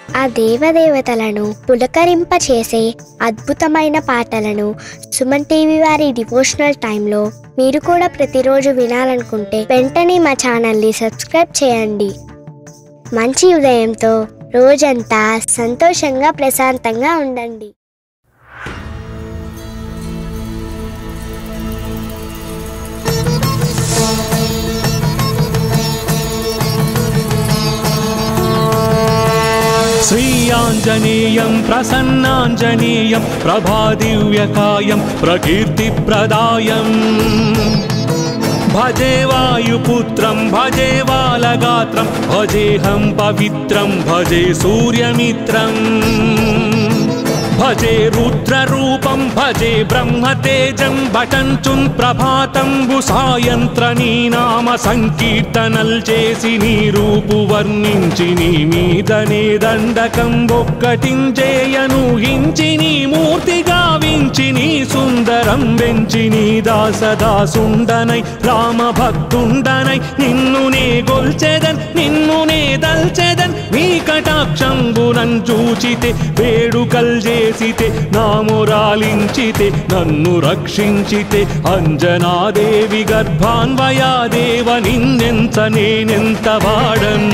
ఆ దేవదేవతలను పులకరింపచేసే అద్భుతమైన పాటలను సుమన్ టీవీ వారి డివోషనల్ టైంలో మీరు కూడా ప్రతిరోజు వినాలనుకుంటే వెంటనే మా ఛానల్ని సబ్స్క్రైబ్ చేయండి మంచి ఉదయంతో రోజంతా సంతోషంగా ప్రశాంతంగా ఉండండి श्रीयाञ्जनेयं प्रसन्नाञ्जनेयं प्रभादिव्यकायं प्रकीर्तिप्रदायम् भजे वायुपुत्रं भजे बालगात्रं भजेऽहं पवित्रं भजे सूर्यमित्रम् భజే రుద్రరూపం భజే బ్రహ్మతేజం భటంచున్ ప్రభాతంబు సాయంత్ర నీ నామ సంకీర్తనల్ చేసి నీ రూపు వర్ణించి నీ మీదనే దండకం ఒక్కటించేయను హించి నీ మూర్తి గావించి నీ సుందరం వెంచి నీ దాసదాసుండనై రామ భక్తుండనై నిన్ను నే గొల్చెదన్ నిన్ను నే దల్చెదన్ నీ కటాక్షంబునం చూచితే వేడుకల్ చేసితే నామురాలించితే నన్ను రక్షించితే అంజనాదేవి గర్భాన్వయాదేవ నిన్నెంత నేనెంత వాడన్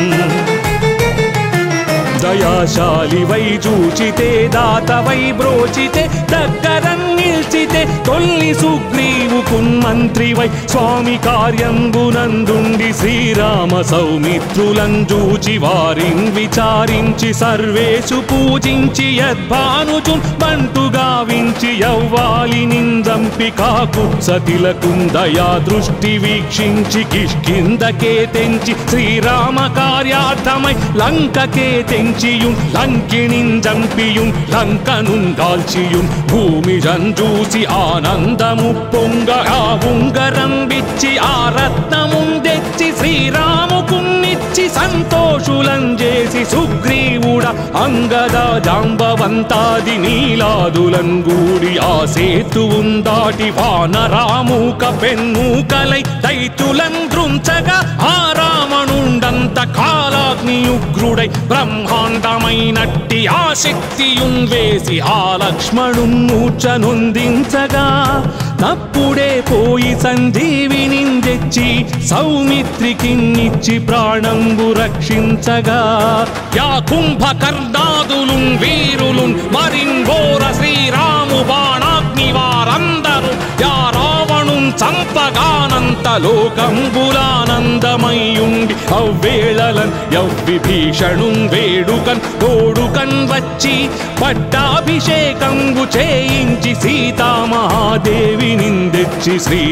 దయాశాలి వై చూచితే దాత వై బ్రోచితే దగ్గర నిల్చితే తొల్లి సుగ్రీవు కున్మంత్రి వై స్వామి కార్యంబునందుండి శ్రీరామ సౌమిత్రులం చూచి వారిన్ విచారించి సర్వేషు పూజించి యద్భానుచున్ బంటుగా వించి యవ్వాలి నిందంపి కాకు సతిలకుందయా దృష్టి వీక్షించి కిష్కిందకే తెంచి శ్రీరామ కార్యార్థమై లంకకే తెంచియున్ లంకిణిన్ జంపియున్ లంకనున్ దాల్చియున్ భూమి జంజూసి ఆనందము పొంగ ఆ ఉంగరం విచ్చి ఆ రత్నమున్ తెచ్చి శ్రీరాముకున్నిచ్చి సంతోషులం చేసి సుగ్రీవుడ అంగద జాంబవంతాది నీలాదులం గూడి ఆ సేతువున్ దాటి వానరామూక పెన్మూకలై దైతులం దృంచగా ఆ రావణుండంత కాలాగ్ని ఉగ్రుడై బ్రహ్మాండమైనట్టి ఆ శక్తియున్ వేసి ఆ లక్ష్మణున్ మూర్ఛనొందించగా తప్పుడే పోయి సంజీవిని తెచ్చి సౌమిత్రికిన్నిచ్చి ప్రాణంబు రక్షించగా యా కుంభకర్ణాదులు వీరులు మరింఘోర శ్రీరాము బాణాగ్ని వారందరూ యా రావణుం చంపగానంత లోకంబులానందమయ్యుండి అవ్వేళలన్ యవ్విభీషణుం వేడుకన్ తోడుకన్ వచ్చి పట్టాభిషేకంబు చేయించి సీతామహాదేవి నిందెచ్చి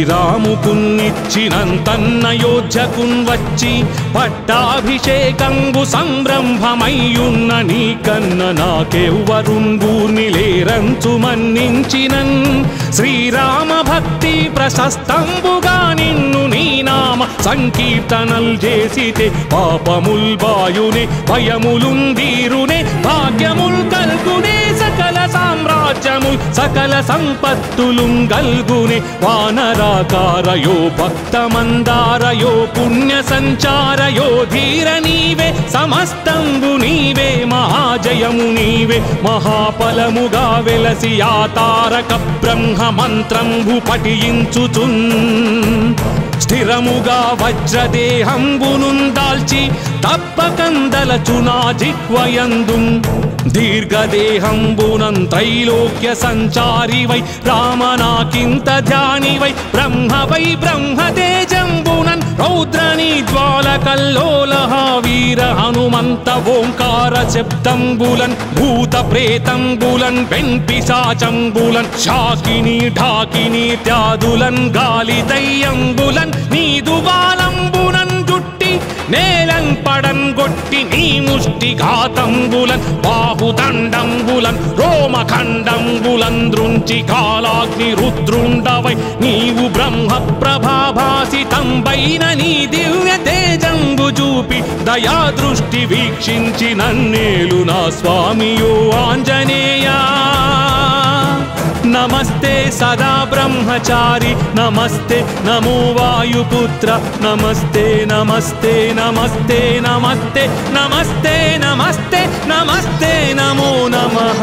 శ్రీరాముకున్నిచ్చినంతన్నయోధ్యకున్ వచ్చి పట్టాభిషేకంబు సంరంభమయ్యున్న నీ కన్న నాకెవ్వరుంగూర్ని లేరంచు మన్నించినన్ శ్రీరామ భక్తి ప్రశస్తంబుగా నిన్ను నీ నామ సంకీర్తనల్ చేసితే పాపముల్ బాయునే భయములుందీరునే భాగ్యముల్ కల్గునే సకల సామ్రాజ్యముల్ సకల సంపత్తులు గల్గునే వానరాకారయో భక్తమందారయో పుణ్య సంచారయో ధీర నీవే సమస్తంబు నీవే మహాజయము నీవే మహాఫలముగా వెలసి ఆ తారక బ్రహ్మ మంత్రంబు పఠించుచున్ స్థిరముగా వజ్రదేహంబును దాల్చి తప్పకందలచునా జిహ్వయందు దీర్ఘదేహంబునం త్రైలోక్య సంచారి వై రామనాకింత ధ్యాని వై బ్రహ్మ వై బ్రహ్మతేజంబునన్ రౌద్రని జ్వాల కల్లోలహ వీర హనుమంత ఓంకార శబ్దంబులన్ భూత ప్రేతంబులన్ వెంపిశాచంబులన్ శాకిని ఢాకిని త్యాదులన్ గాలి దయ్యంబులన్ నీదు బాలంబునన్ జుట్టి నేలం పడన్ గొట్టి నీ ముష్టి ఘాతంబులన్ బాహుదండంబులన్ రోమఖండంబులన్ దృంచి కాలాగ్ని రుద్రుండవై నీవు బ్రహ్మ ప్రభాభాసితంబైన నీ దివ్య తేజంబు చూపి దయా దృష్టి వీక్షించి నన్నేలు నా స్వామియో ఆంజనేయా నమస్తే సదా బ్రహ్మచారి నమస్తే నమో వాయుపుత్ర నమస్తే నమస్తే నమస్తే నమస్తే నమస్తే నమస్తే నమస్తే నమో నమః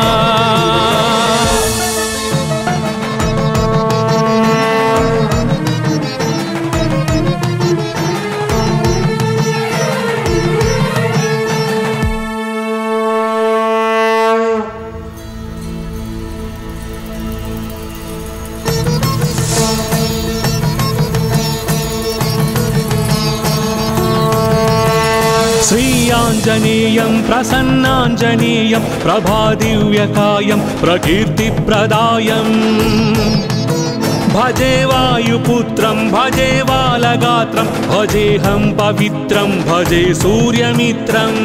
श्रीयाञ्जनेयं प्रसन्नाञ्जनेयं प्रभादिव्यकायं प्रकीर्तिप्रदायम् भजे वायुपुत्रं भजे बालगात्रं भजेऽहं पवित्रं भजे सूर्यमित्रम्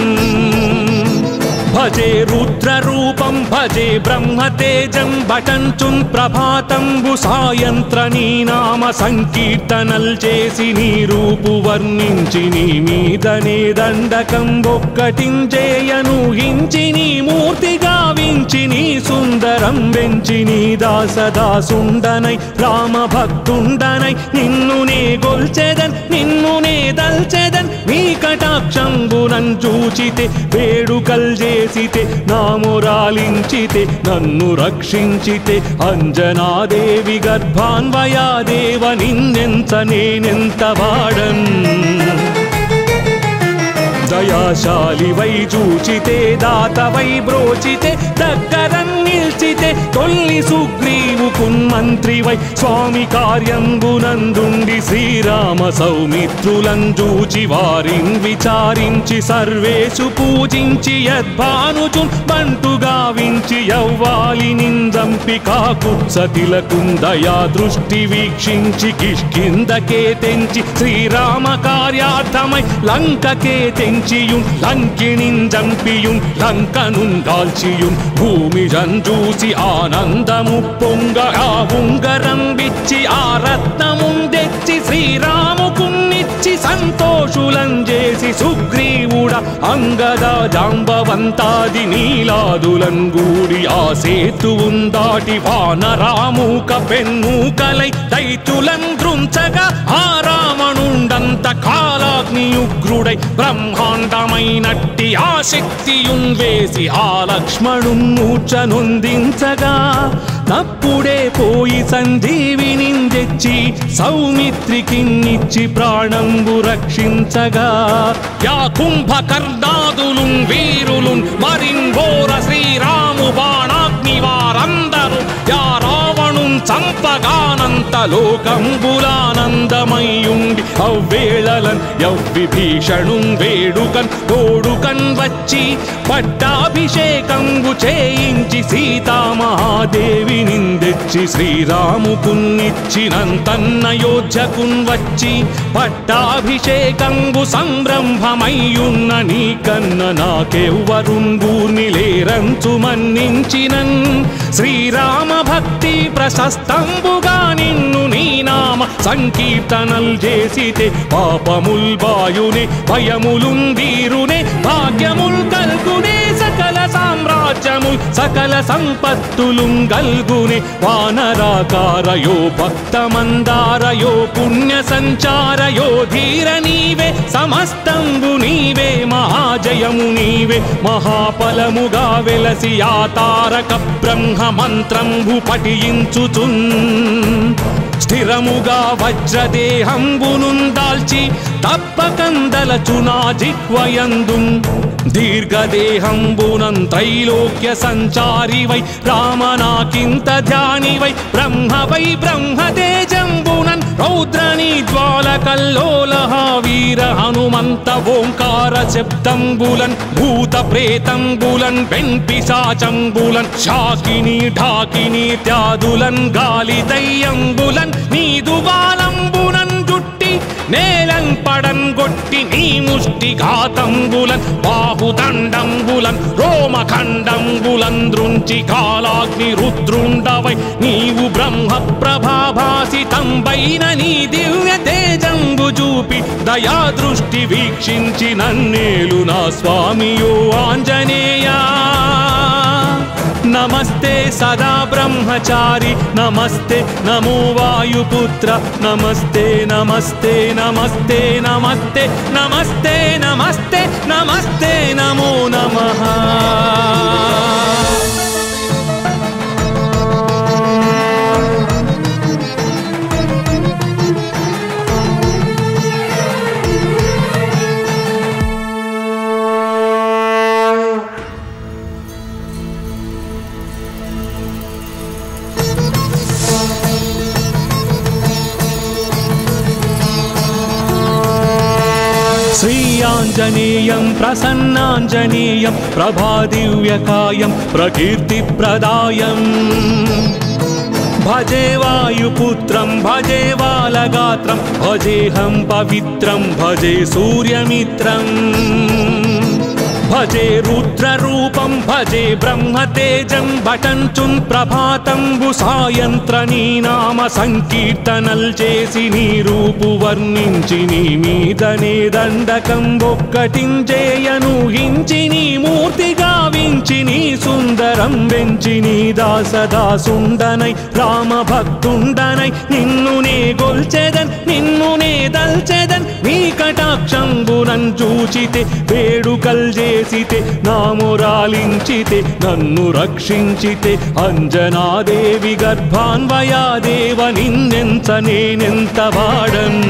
భజే రుద్రరూపం భజే బ్రహ్మతేజం భటంచున్ ప్రభాతంబు సాయంత్ర నీ నామ సంకీర్తనల్ చేసి నీ రూపు వర్ణించి నీ మీదనే దండకం ఒక్కటించేయను హించి నీ మూర్తి గావించి నీ సుందరం వెంచి నీ దాసదాసుండనై రామ భక్తుండనై నిన్ను నే గొల్చెదన్ నిన్ను నే దల్చెదన్ నీ కటాక్షంబునం చూచితే వేడుకల్ చేసితే నామురాలించితే నన్ను రక్షించితే అంజనాదేవి గర్భాన్వయాదేవ నిన్నెంత నేనెంత వాడన్ దయాశాలివై చూచితే దాతవై బ్రోచితే దగ్గరం నిల్చితే తొల్లి సుగ్రీవు కున్మంత్రివై స్వామి కార్యంబునందుండి శ్రీరామ సౌమిత్రులం చూచి వారిన్ విచారించి సర్వేషు పూజించి యద్భానుచు బంటుగా వించి యవ్వాలి నిందంపి కాకు సతిలకుందయా దృష్టి వీక్షించి కిష్కిందకే తెంచి శ్రీరామ కార్యార్థమై లంకకే తెంచియుం లంకిణిన్ జంపియుం లంకనున్ కాల్చియుం భూమి జంజూసి ఆనందము పొంగ ఆ ఉంగరం విచ్చి ఆ రత్నముం తెచ్చి శ్రీరాముకున్నిచ్చి సంతోషులం చేసి సుగ్రీవుడ అంగద జాంబవంతాది నీలాదులం గూడి ఆ సేతువుం దాటి వానరామూక పెన్మూకలై దైతులం దృంచగా ఆ రావణుండంత కాలాగ్నియుగ్రుడై బ్రహ్మాండమైనట్టి ఆ శక్తియున్ వేసి ఆ లక్ష్మణున్ మూర్ఛనొందించగా తప్పుడే పోయి సంజీవిని తెచ్చి సౌమిత్రికిన్నిచ్చి ప్రాణంబు రక్షించగా యా కుంభకర్ణాదులు వీరులు మరింఘోర శ్రీరాము బాణాగ్ని వారందరూ యా రావణు చంపగానంత లోకంబులానందమయ్యుండి అవ్వేళలన్ యవ్విభీషణు వేడుకన్ తోడుకన్ వచ్చి పట్టాభిషేకంబు చేయించి సీతామహాదేవి నిందెచ్చి శ్రీరాముకున్నిచ్చినంతన్నయోధ్యకున్ వచ్చి పట్టాభిషేకంబు సంరంభమయ్యున్న నీ కన్న నాకెవ్వరుంగూర్ని లేరంచు మన్నించినన్ శ్రీరామ భక్తి ప్రశస్తంబుగా నిన్ను నీ నామ సంకీర్తనల్ చేసితే పాపముల్ బాయునే భయములుం వీరునే భాగ్యముల్ కల్గునే సకల సామ్రాజ్యముల్ సకల సంపత్తులుం గల్గునే వానరాకారయో భక్తమందారయో పుణ్య సంచారయో ధీర నీవే సమస్తంబు నీవే మహాజయము నీవే మహాఫలముగా వెలసి ఆ తారక బ్రహ్మ మంత్రంబు పఠించుచున్ స్థిరముగా వజ్రదేహంబునున్ దాల్చి తప్పకందలచునా జిహ్వయందు దీర్ఘదేహంబునం త్రైలోక్య సంచారివై రామనాకింత ధ్యానివై బ్రహ్మవై బ్రహ్మతేజంబునన్ రౌద్రని జ్వాలకల్లోలహ వీర హనుమంత ఓంకార శబ్దంబులన్ భూత ప్రేతంబులన్ వెంపిశాచంబులన్ శాకిని ఢాకిని త్యాదులన్ గాలి దయ్యంబులన్ నీదు బాలంబునన్ జుట్టి నేలన్ పడన్ గొట్టి నీ ముష్టి ఘాతంబులన్ బాహుదండంబులన్ రోమఖండంబులన్ దృంచి కాలాగ్ని రుద్రుండవై నీవు బ్రహ్మ ప్రభాభాసితంబైన నీ దివ్య తేజంబు చూపి దయా దృష్టి వీక్షించి నన్నేలు నా స్వామియో ఆంజనేయా నమస్తే సదా బ్రహ్మచారి నమస్తే నమో వాయుపుత్ర నమస్తే నమస్తే నమస్తే నమస్తే నమస్తే నమస్తే నమస్తే నమో నమః श्रीयाञ्जनेयं प्रसन्नाञ्जनेयं प्रभादिव्यकायं प्रकीर्तिप्रदायम् भजे वायुपुत्रं भजे बालगात्रं भजेऽहं पवित्रं भजे सूर्यमित्रम् భజే రుద్రరూపం భజే బ్రహ్మతేజం భటంచున్ ప్రభాతంబు సాయంత్ర నీ నామ సంకీర్తనల్ చేసి నీ రూపు వర్ణించి నీ మీదనే దండకం ఒక్కటించేయను హించి నీ మూర్తి గావించి నీ సుందరం వెంచి నీ దాసదాసుండనై రామ భక్తుండనై నిన్ను నే గొల్చెదన్ నిన్ను నే దల్చెదన్ నీ కటాక్షంబునం చూచితే వేడుకల్ చేసితే నామురాలించితే నన్ను రక్షించితే అంజనాదేవి గర్భాన్వయాదేవ నిన్నెంత నేనెంత వాడన్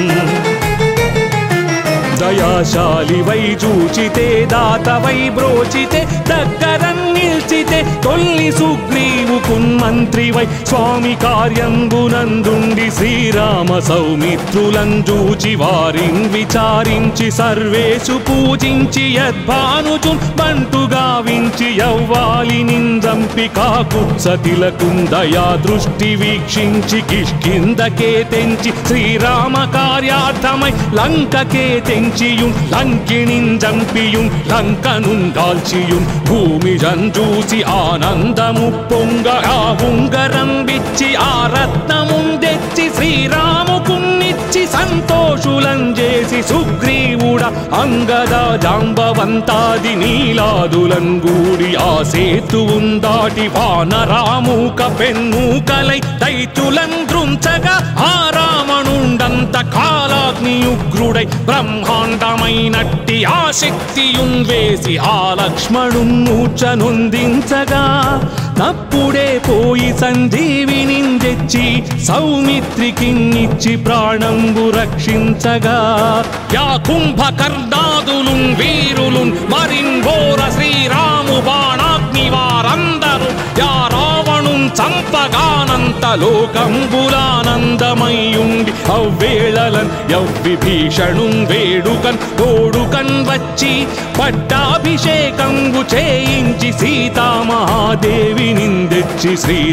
దయాశాలి వై చూచితే దాత వై బ్రోచితే దగ్గర నిల్చితే తొల్లి సుగ్రీవు కున్మంత్రి వై స్వామి కార్యంబునందుండి శ్రీరామ సౌమిత్రులం చూచి వారిన్ విచారించి సర్వేషు పూజించి యద్భానుచున్ బంటుగా వించి యవ్వాలి నిందంపి కాకుత్సతిలకుం దయా దృష్టి వీక్షించి కిష్కిందకే తెంచి శ్రీరామ కార్యార్థమై లంకకే తెంచియుం లంకిణిం జంపియుం లంకనుం దాల్చియుం భూమి జంజూసి ఆనందము పొంగ ఆ ఉంగరం విచ్చి ఆ రత్నముం తెచ్చి శ్రీరాముకున్నిచ్చి సంతోషులం చేసి సుగ్రీవుడ అంగద జాంబవంతాది నీలాదులం గూడి ఆ సేతువుం దాటి వానరామూక పెన్మూకలై దైత్యులం దృంచగా ఆ రావణుండంత కాలాగ్ని ఉగ్రుడై బ్రహ్మాండమైనట్టి ఆ శక్తియుం వేసి ఆ లక్ష్మణుం నూచనుందించగా తప్పుడే పోయి సంజీవిని తెచ్చి సౌమిత్రికిన్నిచ్చి ప్రాణంబు రక్షించగా యా కుంభకర్ణాదులు వీరులు మరింఘోర శ్రీరాము బాణాగ్ని వారందరూ యా రావణుం చంపగానంత లోకంబులానందమయ్యుండి అవ్వేళలన్ యవ్విభీషణుం వేడుకన్ తోడుకన్ వచ్చి పట్టాభిషేకంబు చేయించి సీతామహాదేవి నిందెచ్చి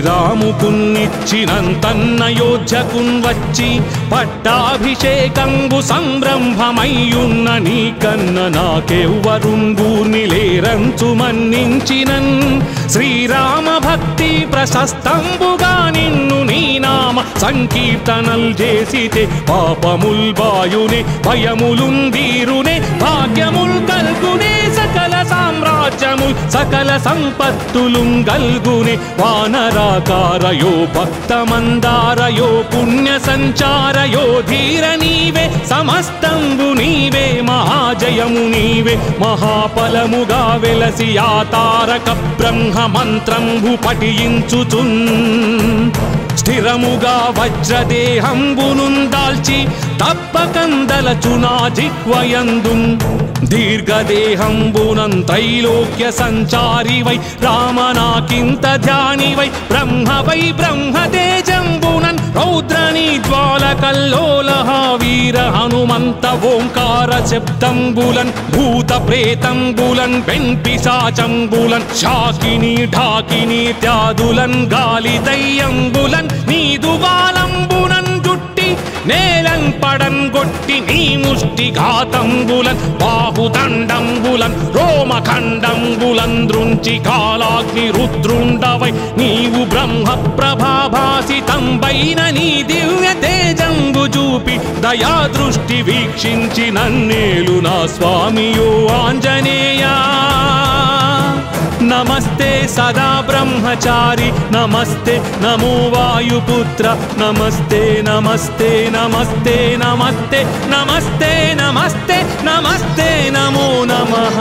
శ్రీరాముకున్నిచ్చినంతన్నయోధ్యకున్ వచ్చి పట్టాభిషేకంబు సంరంభమయ్యున్న నీ కన్న నాకెవ్వరుంగూర్ని లేరంచు మన్నించినన్ శ్రీరామ భక్తి ప్రశస్తంబుగా నిన్ను నీ నామ సంకీర్తనల్ చేసితే పాపముల్ బాయునే భయములుందీరునే భాగ్యముల్ కల్గునే సకల సామ్రాజ్యముల్ సకల సంపత్తులు గల్గునే వానరాకారయో భక్తమందారయో పుణ్య సంచారయో ధీర నీవే సమస్తంబు నీవే మహాజయము నీవే మహాఫలముగా వెలసి ఆ తారక బ్రహ్మ మంత్రంబు పఠించుచున్ స్థిరముగా వజ్రదేహంబునుం దాల్చి తప్పకందలచునా జిహ్వయందు దీర్ఘదేహంబునం త్రైలోక్య సంచారి వై రామనాకింత ధ్యాని వై బ్రహ్మ వై బ్రహ్మతేజంబునన్ రౌద్రని జ్వాల కల్లోల వీర హనుమంత ఓంకార శబ్దంబులన్ భూత ప్రేతంబులన్ వెంపిశాచంబులన్ శాకిని ఢాకిని త్యాదులన్ గాలి దయ్యంబులన్ నీదు బాలంబునన్ జుట్టి నేలం పడం గొట్టి నీ ముష్టి ఘాతంబులన్ బాహుదండంబులన్ రోమఖండంబులన్ దృంచి కాలాగ్ని రుద్రుండవై నీవు బ్రహ్మ ప్రభాభాసితంబైన నీ దివ్య తేజంబు చూపి దయా దృష్టి వీక్షించి నన్నేలు నా స్వామియో ఆంజనేయా నమస్తే సదా బ్రహ్మచారి నమస్తే నమో వాయుపుత్ర నమస్తే నమస్తే నమస్తే నమస్తే నమస్తే నమస్తే నమస్తే నమో నమః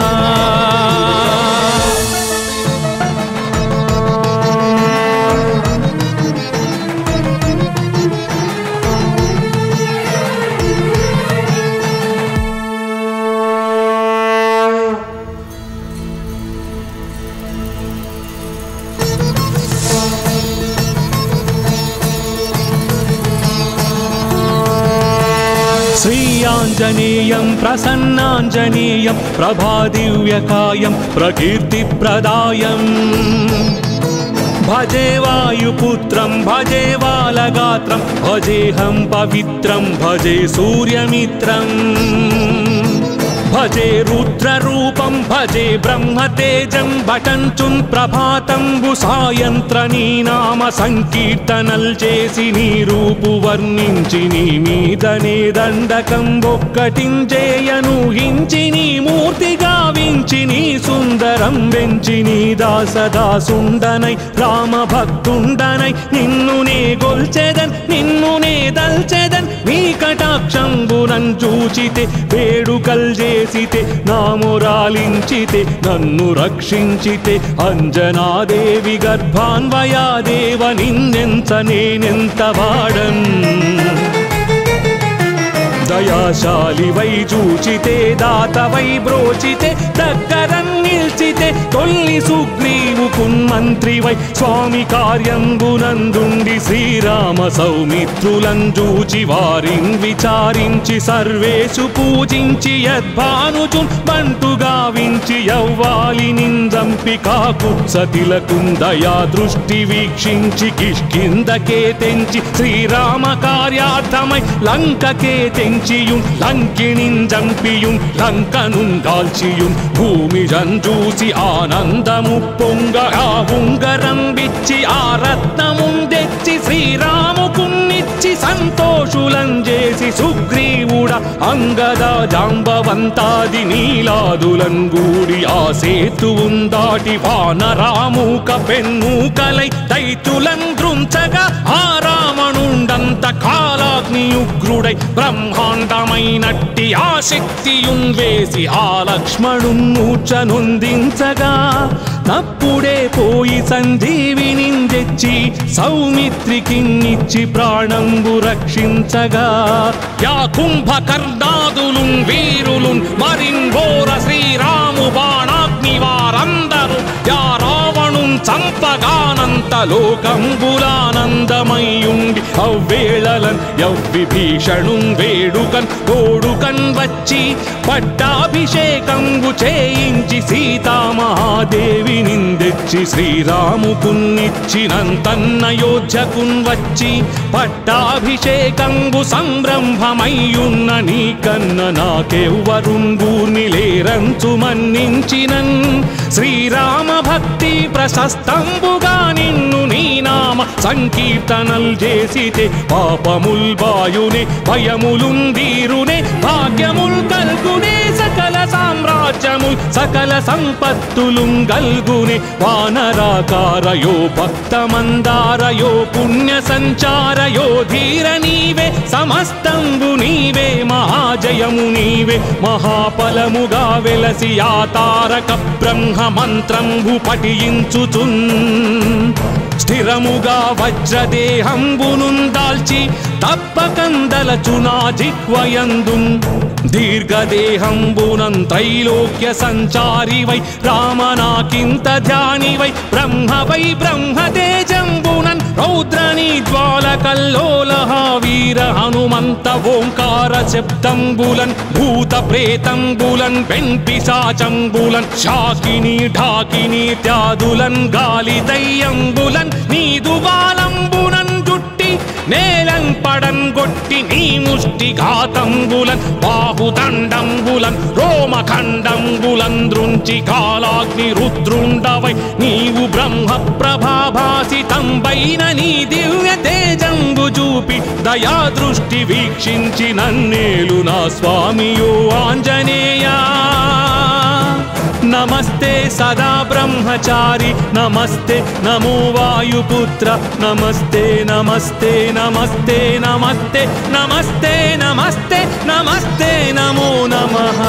श्रीयाञ्जनेयं प्रसन्नाञ्जनेयं प्रभादिव्यकायं प्रकीर्तिप्रदायम् भजे वायुपुत्रं भजे बालगात्रं भजेऽहं पवित्रं भजे सूर्यमित्रम् భజే రుద్రరూపం భజే బ్రహ్మతేజం భటంచున్ ప్రభాతంబు సాయంత్ర నీ నామ సంకీర్తనల్ చేసి నీ రూపు వర్ణించి నీ మీదనే దండకం ఒక్కటించేయను హించి నీ మూర్తి గావించి నీ సుందరం వెంచి నీ దాసదాసుండనై రామ భక్తుండనై నిన్ను నే గొల్చెదన్ నిన్ను నే దల్చెదన్ నీ కటాక్షంబునం చూచితే వేడుకల్ చేసితే నామురాలించితే నన్ను రక్షించితే అంజనాదేవి గర్భాన్వయాదేవ నిన్నెంత నేనెంత వాడన్ దయాశాలి వై చూచితే దాత వై బ్రోచితే దగ్గర నిల్చితే తొల్లి సుగ్రీవు కున్మంత్రి వై స్వామి కార్యంబునందుండి శ్రీరామ సౌమిత్రులం చూచి వారిన్ విచారించి సర్వేషు పూజించి యద్భానుచు బంటుగా వించి యవ్వాలి నిందంపి కాకుత్సతిలకుందయా దృష్టి వీక్షించి కిష్కిందకే తెంచి శ్రీరామ కార్యార్థమై లంకకే తెంచియుం లంకిణిన్ జంపియుం లంకనుం కాల్చియుం భూమి జంజూసి ఆనందము పొంగ ఆ ఉంగరం విచ్చి ఆ రత్నముం తెచ్చి శ్రీరాముకున్నిచ్చి సంతోషులం చేసి సుగ్రీవుడ అంగద జాంబవంతాది నీలాదులం గూడి ఆ సేతువుం దాటి వానరామూక పెన్మూకలై దైతులం దృంచగా ఆ రావణుండంత కాలాగ్నియుగ్రుడై బ్రహ్మాండమైనట్టి ఆ శక్తియున్ వేసి ఆ లక్ష్మణున్ మూర్ఛనొందించగా తప్పుడే పోయి సంజీవిని తెచ్చి సౌమిత్రికిన్నిచ్చి ప్రాణంబు రక్షించగా యా కుంభకర్ణాదులు వీరులు మరింఘోర శ్రీరాము బాణాగ్ని వారందరూ యా రావణు చంపగానంత లోకంబులానందమయ్యుండి అవ్వేళలన్ యవ్విభీషణు వేడుకన్ తోడుకన్ వచ్చి పట్టాభిషేకంబు చేయించి సీతామహాదేవి నిందెచ్చి శ్రీరాముకున్నిచ్చినంతన్నయోధ్యకున్ వచ్చి పట్టాభిషేకంబు సంరంభమయ్యున్న నీ కన్న నాకెవ్వరుంగూర్ని లేరంచు మన్నించినన్ శ్రీరామ భక్తి ప్రశస్తంబుగా నిన్ను నీ నామ సంకీర్తనల్ చేసితే పాపముల్ బాయునే భయములుందీరునే భాగ్యముల్ కల్గునే సకల సామ్రాజ్యముల్ సకల సంపత్తులు గల్గునే వానరాకారయో భక్తమందారయో పుణ్య సంచారయో ధీర నీవే సమస్తంబు నీవే మహాజయము నీవే మహాఫలముగా వెలసి ఆ తారక బ్రహ్మ మంత్రంబు పఠించుచున్ స్థిరముగా వజ్రదేహంబునున్ దాల్చి తప్పకందలచునా జిహ్వయందు దీర్ఘదేహంబునం త్రైలోక్య సంచారి వై రామనాకింత ధ్యాని వై బ్రహ్మ వై బ్రహ్మతేజంబునన్ రౌద్రని జ్వాల కల్లోలహ వీర హనుమంత ఓంకార శబ్దంబులన్ భూత ప్రేతంబులన్ వెంపిశాచంబులన్ శాకిని ఢాకిని త్యాదులన్ గాలి దయ్యంబులన్ నీదు బాలంబునన్ జుట్టి నేలన్ పడన్ గొట్టి నీ ముష్టి ఘాతంబులన్ బాహుదండంబులన్ రోమఖండంబులన్ దృంచి కాలాగ్ని రుద్రుండవై నీవు బ్రహ్మ ప్రభాభాసితంబైన నీ దివ్య తేజంబు చూపి దయా దృష్టి వీక్షించి నన్నేలు నా స్వామియో ఆంజనేయా నమస్తే సదా బ్రహ్మచారి నమస్తే నమో వాయుపుత్ర నమస్తే నమస్తే నమస్తే నమస్తే నమస్తే నమస్తే నమస్తే నమో నమః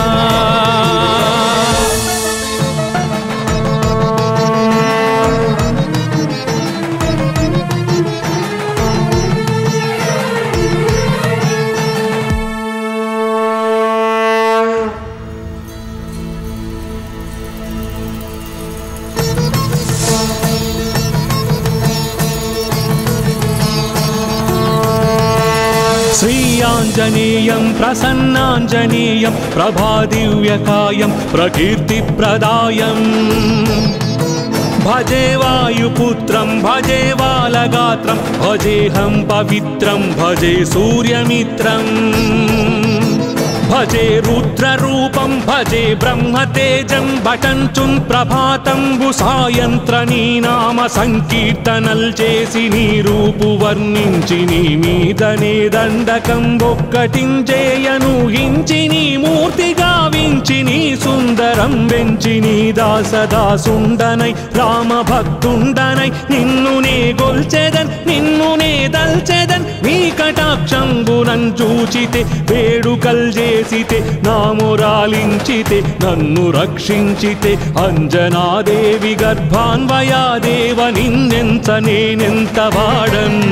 श्रीयाञ्जनेयं प्रसन्नाञ्जनेयं प्रभादिव्यकायं प्रकीर्तिप्रदायम् भजे वायुपुत्रं भजे बालगात्रं भजेऽहं पवित्रं भजे सूर्यमित्रम् భజే రుద్రరూపం భజే బ్రహ్మతేజం భటంచున్ ప్రభాతంబు సాయంత్ర నీ నామ సంకీర్తనల్ చేసి నీ రూపు వర్ణించి నీ మీదనే దండకం ఒక్కటించేయను హించి నీ మూర్తి గావించి నీ సుందరం వెంచి నీ దాసదాసుండనై రామ భక్తుండనై నిన్ను నే గొల్చెదన్ నిన్ను నే దల్చెదన్ నీ కటాక్షంబునం చూచితే వేడుకల్ చేసితే నామురాలించితే నన్ను రక్షించితే అంజనాదేవి గర్భాన్వయాదేవ నిన్నెంత నేనెంత వాడన్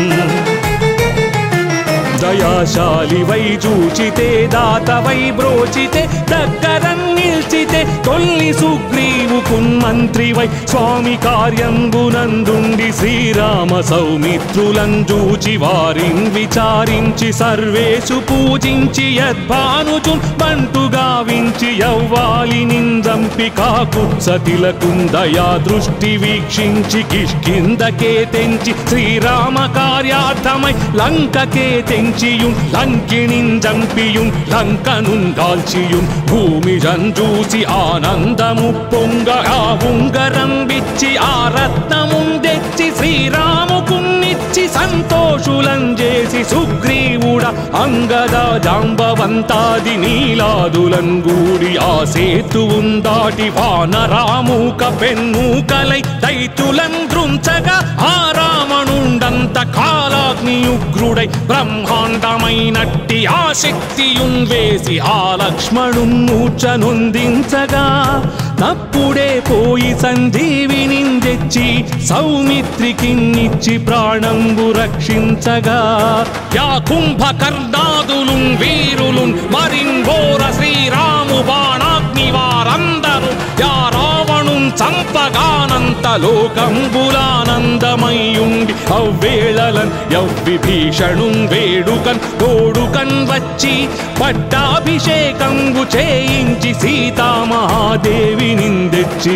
దయాశాలి వై చూచితే దాత వై బ్రోచితే దగ్గర నిల్చితే తొల్లి సుగ్రీవు కున్మంత్రి వై స్వామి కార్యంబునందుండి శ్రీరామ సౌమిత్రులం చూచి వారిన్ విచారించి సర్వేషు పూజించి యద్భానుచున్ బంటుగా వించి యవ్వాలి నిందంపి కాకుత్సతిలకుందయా దృష్టి వీక్షించి కిష్కిందకే తెంచి శ్రీరామ కార్యార్థమై లంకకే తెంచియుం లంకిణిం జంపియుం లంకనుం దాల్చియుం భూమి జంజూసి ఆనందము పొంగ ఆ ఉంగరం విచ్చి ఆ రత్నముం తెచ్చి శ్రీరాముకున్నిచ్చి సంతోషులం చేసి సుగ్రీవుడ అంగద జాంబవంతాది నీలాదులం గూడి ఆ సేతువుం దాటి వానరామూక పెన్మూకలై దైతులం దృంచగా ఆ రావణుండంత కాలాగ్ని ఉగ్రుడై బ్రహ్మాండమైనట్టి ఆ శక్తియుం వేసి ఆ లక్ష్మణుం మూర్ఛనొందించగా తప్పుడే పోయి సంజీవిని తెచ్చి సౌమిత్రికిన్నిచ్చి ప్రాణంబు రక్షించగా యా కుంభకర్ణాదులు వీరులు మరింఘోర శ్రీరాము బాణాగ్ని వారందరూ యా రావణుం చంపగానంత లోకంబులానందమయ్యుండి అవ్వేళలన్ యవ్విభీషణుం వేడుకన్ తోడుకన్ వచ్చి పట్టాభిషేకంబు చేయించి సీతామహాదేవి నిందెచ్చి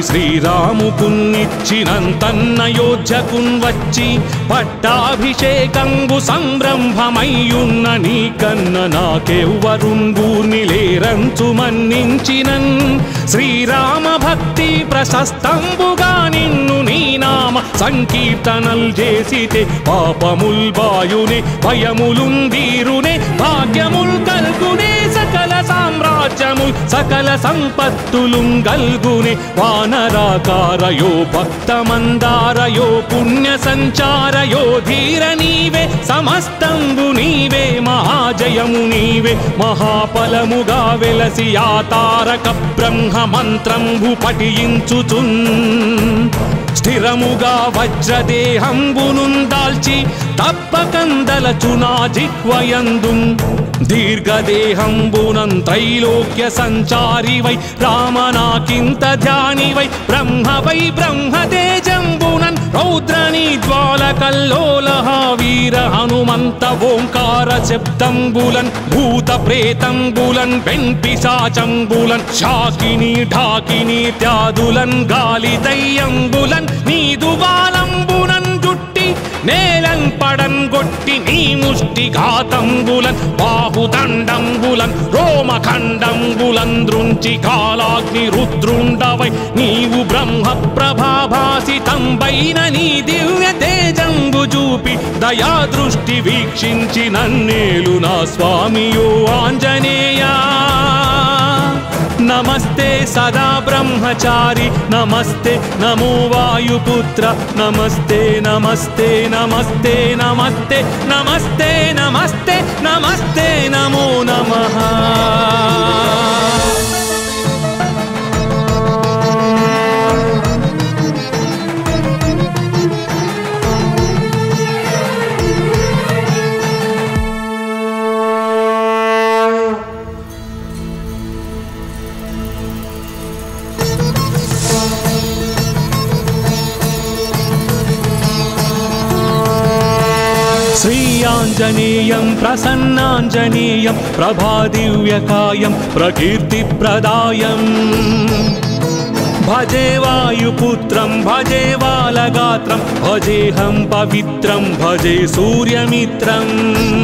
శ్రీరాముకున్నిచ్చినంతన్నయోధ్యకున్ వచ్చి పట్టాభిషేకంబు సంరంభమయ్యున్న నీ కన్న నాకెవ్వరుంగూర్ని లేరంచు మన్నించినన్ శ్రీరామ భక్తి ప్రశస్తంబుగా నిన్ను నీ నామ సంకీర్తనల్ చేసితే పాపముల్ బాయునే భయములుందీరునే భాగ్యముల్ కల్గునే సకల సామ్రాజ్యముల్ సకల సంపత్తులు గల్గునే వానరాకారయో భక్తమందారయో పుణ్య సంచారయో ధీర నీవే సమస్తంబు నీవే మహాజయము నీవే మహాఫలముగా వెలసి ఆ తారక బ్రహ్మ మంత్రంబు పఠించుచున్ స్థిరముగా వజ్రదేహంబును దాల్చి తప్పకందలచునా జిహ్వయందు దీర్ఘదేహంబునం త్రైలోక్య సంచారి వై రామనాకింత ధ్యాని వై బ్రహ్మ వై బ్రహ్మతేజంబునన్ రౌద్రని జ్వాల కల్లోలహ వీర హనుమంత ఓంకార శబ్దంబులన్ భూత ప్రేతంబులన్ వెంపిశాచంబులన్ శాకిని ఢాకిని త్యాదులన్ గాలి దయ్యంబులన్ నీదు బాలంబునన్ జుట్టి నేలం పడన్ గొట్టి నీ ముష్టి ఘాతంబులన్ బాహుదండంబులన్ రోమఖండంబులన్ దృంచి కాలాగ్ని రుద్రుండవై నీవు బ్రహ్మ ప్రభాభాసితంబైన నీ దివ్య తేజంబు చూపి దయా దృష్టి వీక్షించి నన్నేలు నా స్వామియో ఆంజనేయా నమస్తే సదా బ్రహ్మచారి నమస్తే నమో వాయుపుత్ర నమస్తే నమస్తే నమస్తే నమస్తే నమస్తే నమస్తే నమస్తే నమో నమః श्रीयाञ्जनेयं प्रसन्नाञ्जनेयं प्रभादिव्यकायं प्रकीर्तिप्रदायम् भजे वायुपुत्रं भजे बालगात्रं भजेऽहं पवित्रं भजे सूर्यमित्रम्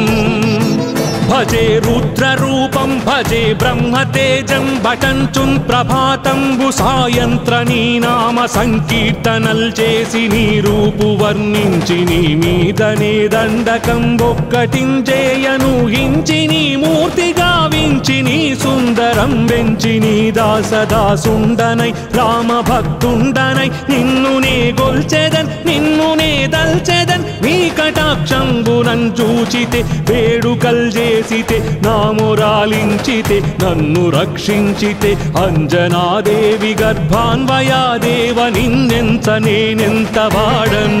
భజే రుద్రరూపం భజే బ్రహ్మతేజం భటంచున్ ప్రభాతంబు సాయంత్ర నీ నామ సంకీర్తనల్ చేసి నీ రూపు వర్ణించి నీ మీదనే దండకం ఒక్కటించేయను హించి నీ మూర్తి గావించి నీ సుందరం వెంచి నీ దాసదాసుండనై రామ భక్తుండనై నిన్ను నే గొల్చెదన్ నిన్ను నే దల్చెదన్ నీ కటాక్షంబునం చూచితే వేడుకల్ చేసితే నామురాలించితే నన్ను రక్షించితే అంజనాదేవి గర్భాన్వయాదేవ నిన్నెంత నేనెంత వాడన్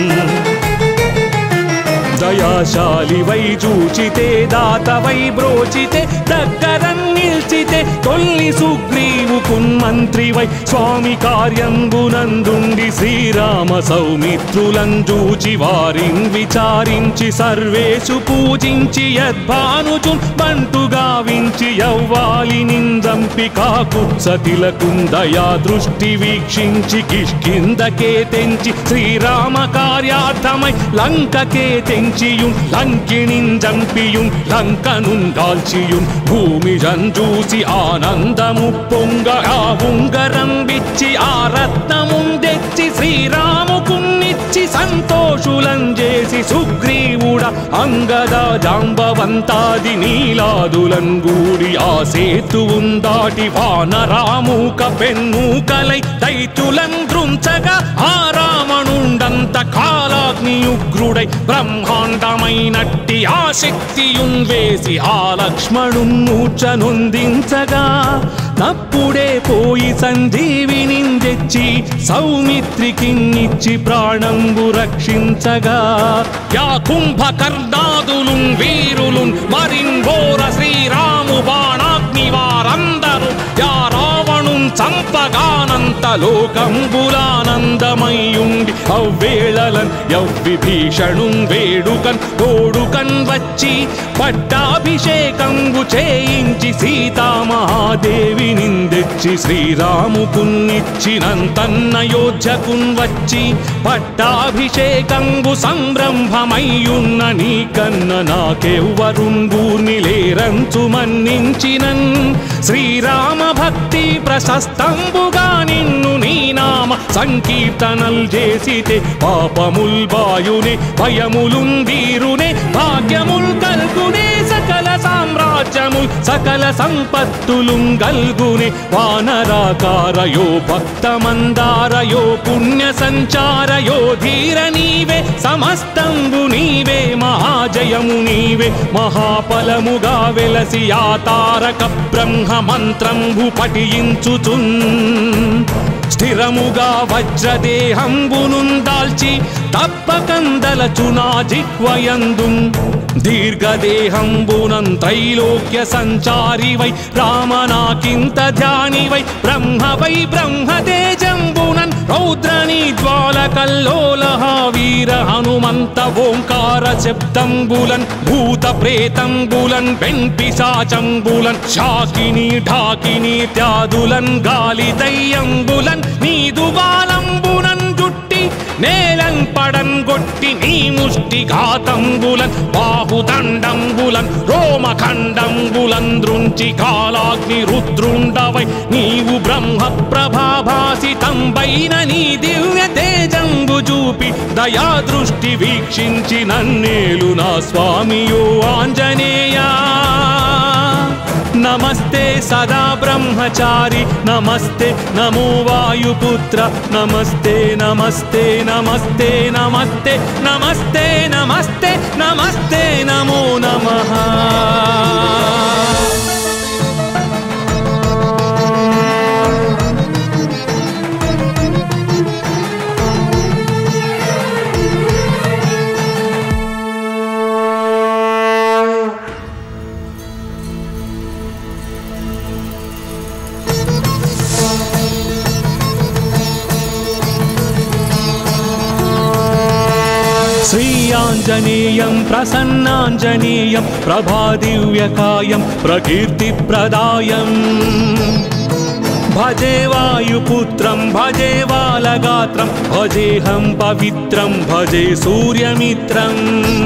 దయాశాలి వై చూచితే దాత వై బ్రోచితే దగ్గర నిల్చితే తొల్లి సుగ్రీవు కున్మంత్రి వై స్వామి కార్యంబునందుండి శ్రీరామ సౌమిత్రులం చూచి వారిన్ విచారించి సర్వేషు పూజించి యద్భానుజు బంటు గావించి యవ్వాలి నిందంపి కాకు సతిలకుందయా దృష్టి వీక్షించి కిష్కిందకే తెంచి శ్రీరామ కార్యార్థమై లంకకే తెంచియుం లంకిణిన్ జంపియుం లంకనున్ దాల్చియుం భూమి జంజూసి ఆనందము పొంగ ఆ ఉంగరం విచ్చి ఆ రత్నమున్ తెచ్చి శ్రీరాముకున్నిచ్చి సంతోషులం చేసి సుగ్రీవుడ అంగద జాంబవంతాది నీలాదులం గూడి ఆ సేతువుం దాటి వానరామూక పెన్మూకలై దైత్యులం దృంచగా ఆ రావణుండంత కాలాగ్నియుగ్రుడై బ్రహ్మాండమైనట్టి ఆ శక్తియున్ వేసి ఆ లక్ష్మణున్ మూర్ఛనొందించగా తప్పుడే పోయి సంజీవిని తెచ్చి సౌమిత్రికిన్నిచ్చి ప్రాణంబు రక్షించగా యా కుంభకర్ణాదులు వీరులు మరింఘోర శ్రీరాము బాణాగ్ని వారందరూ యా రావణు చంపగానంత లోకంబులానందమయ్యుండి అవ్వేళలన్ యవ్విభీషణు వేడుకన్ తోడుకన్ వచ్చి పట్టాభిషేకంబు చేయించి సీతామహాదేవి నిందెచ్చి శ్రీరాముకున్నిచ్చినంతన్నయోధ్యకున్ వచ్చి పట్టాభిషేకంబు సంరంభమయ్యున్న నీ కన్న నాకెవ్వరుంగూర్ని లేరంచు మన్నించినన్ శ్రీరామ భక్తి ప్రశస్తంబుగా నిన్ను నీ నామ సంకీర్తనల్ చేసితే పాపముల్ బాయునే భయములుందీరునే భాగ్యముల్ కల్గునే సకల సామ్రాజ్యముల్ సకల సంపత్తులు గల్గునే వానరాకారయో భక్తమందారయో పుణ్య సంచారయో ధీర నీవే సమస్తంబు నీవే మహాజయము నీవే మహాఫలముగా వెలసి ఆ తారక బ్రహ్మ మంత్రంబు పఠించుచున్ స్థిరముగా వజ్రదేహంబునుందాల్చి తప్పకందలచునా జిహ్వయందు దీర్ఘదేహంబునం త్రైలోక్య సంచారి వై రామనాకింత ధ్యాని వై బ్రహ్మ వై బ్రహ్మతేజంబునన్ రౌద్రని జ్వాల కల్లోల వీర హనుమంత ఓంకార శబ్దంబులన్ భూత ప్రేతంబులన్ పెంపిశాచంబులన్ శాకిని ఢాకిని త్యాదులన్ గాలి దయ్యంబులన్ నీదు బాలంబునన్ జుట్టి నేలన్ పడన్ గొట్టి నీ ముష్టి ఘాతంబులన్ బాహుదండంబులన్ రోమఖండంబులన్ దృంచి కాలాగ్ని రుద్రుండవై నీవు బ్రహ్మ ప్రభాభాసితంబైన నీ దివ్య తేజంబు చూపి దయా దృష్టి వీక్షించి నన్నేలు నా స్వామియో ఆంజనేయా నమస్తే సదా బ్రహ్మచారి నమస్తే నమో వాయుపుత్ర నమస్తే నమస్తే నమస్తే నమస్తే నమస్తే నమస్తే నమస్తే నమో నమః श्रीयाञ्जनेयं प्रसन्नाञ्जनेयं प्रभादिव्यकायं प्रकीर्तिप्रदायम् भजे वायुपुत्रं भजे बालगात्रं भजेऽहं पवित्रं भजे सूर्यमित्रम्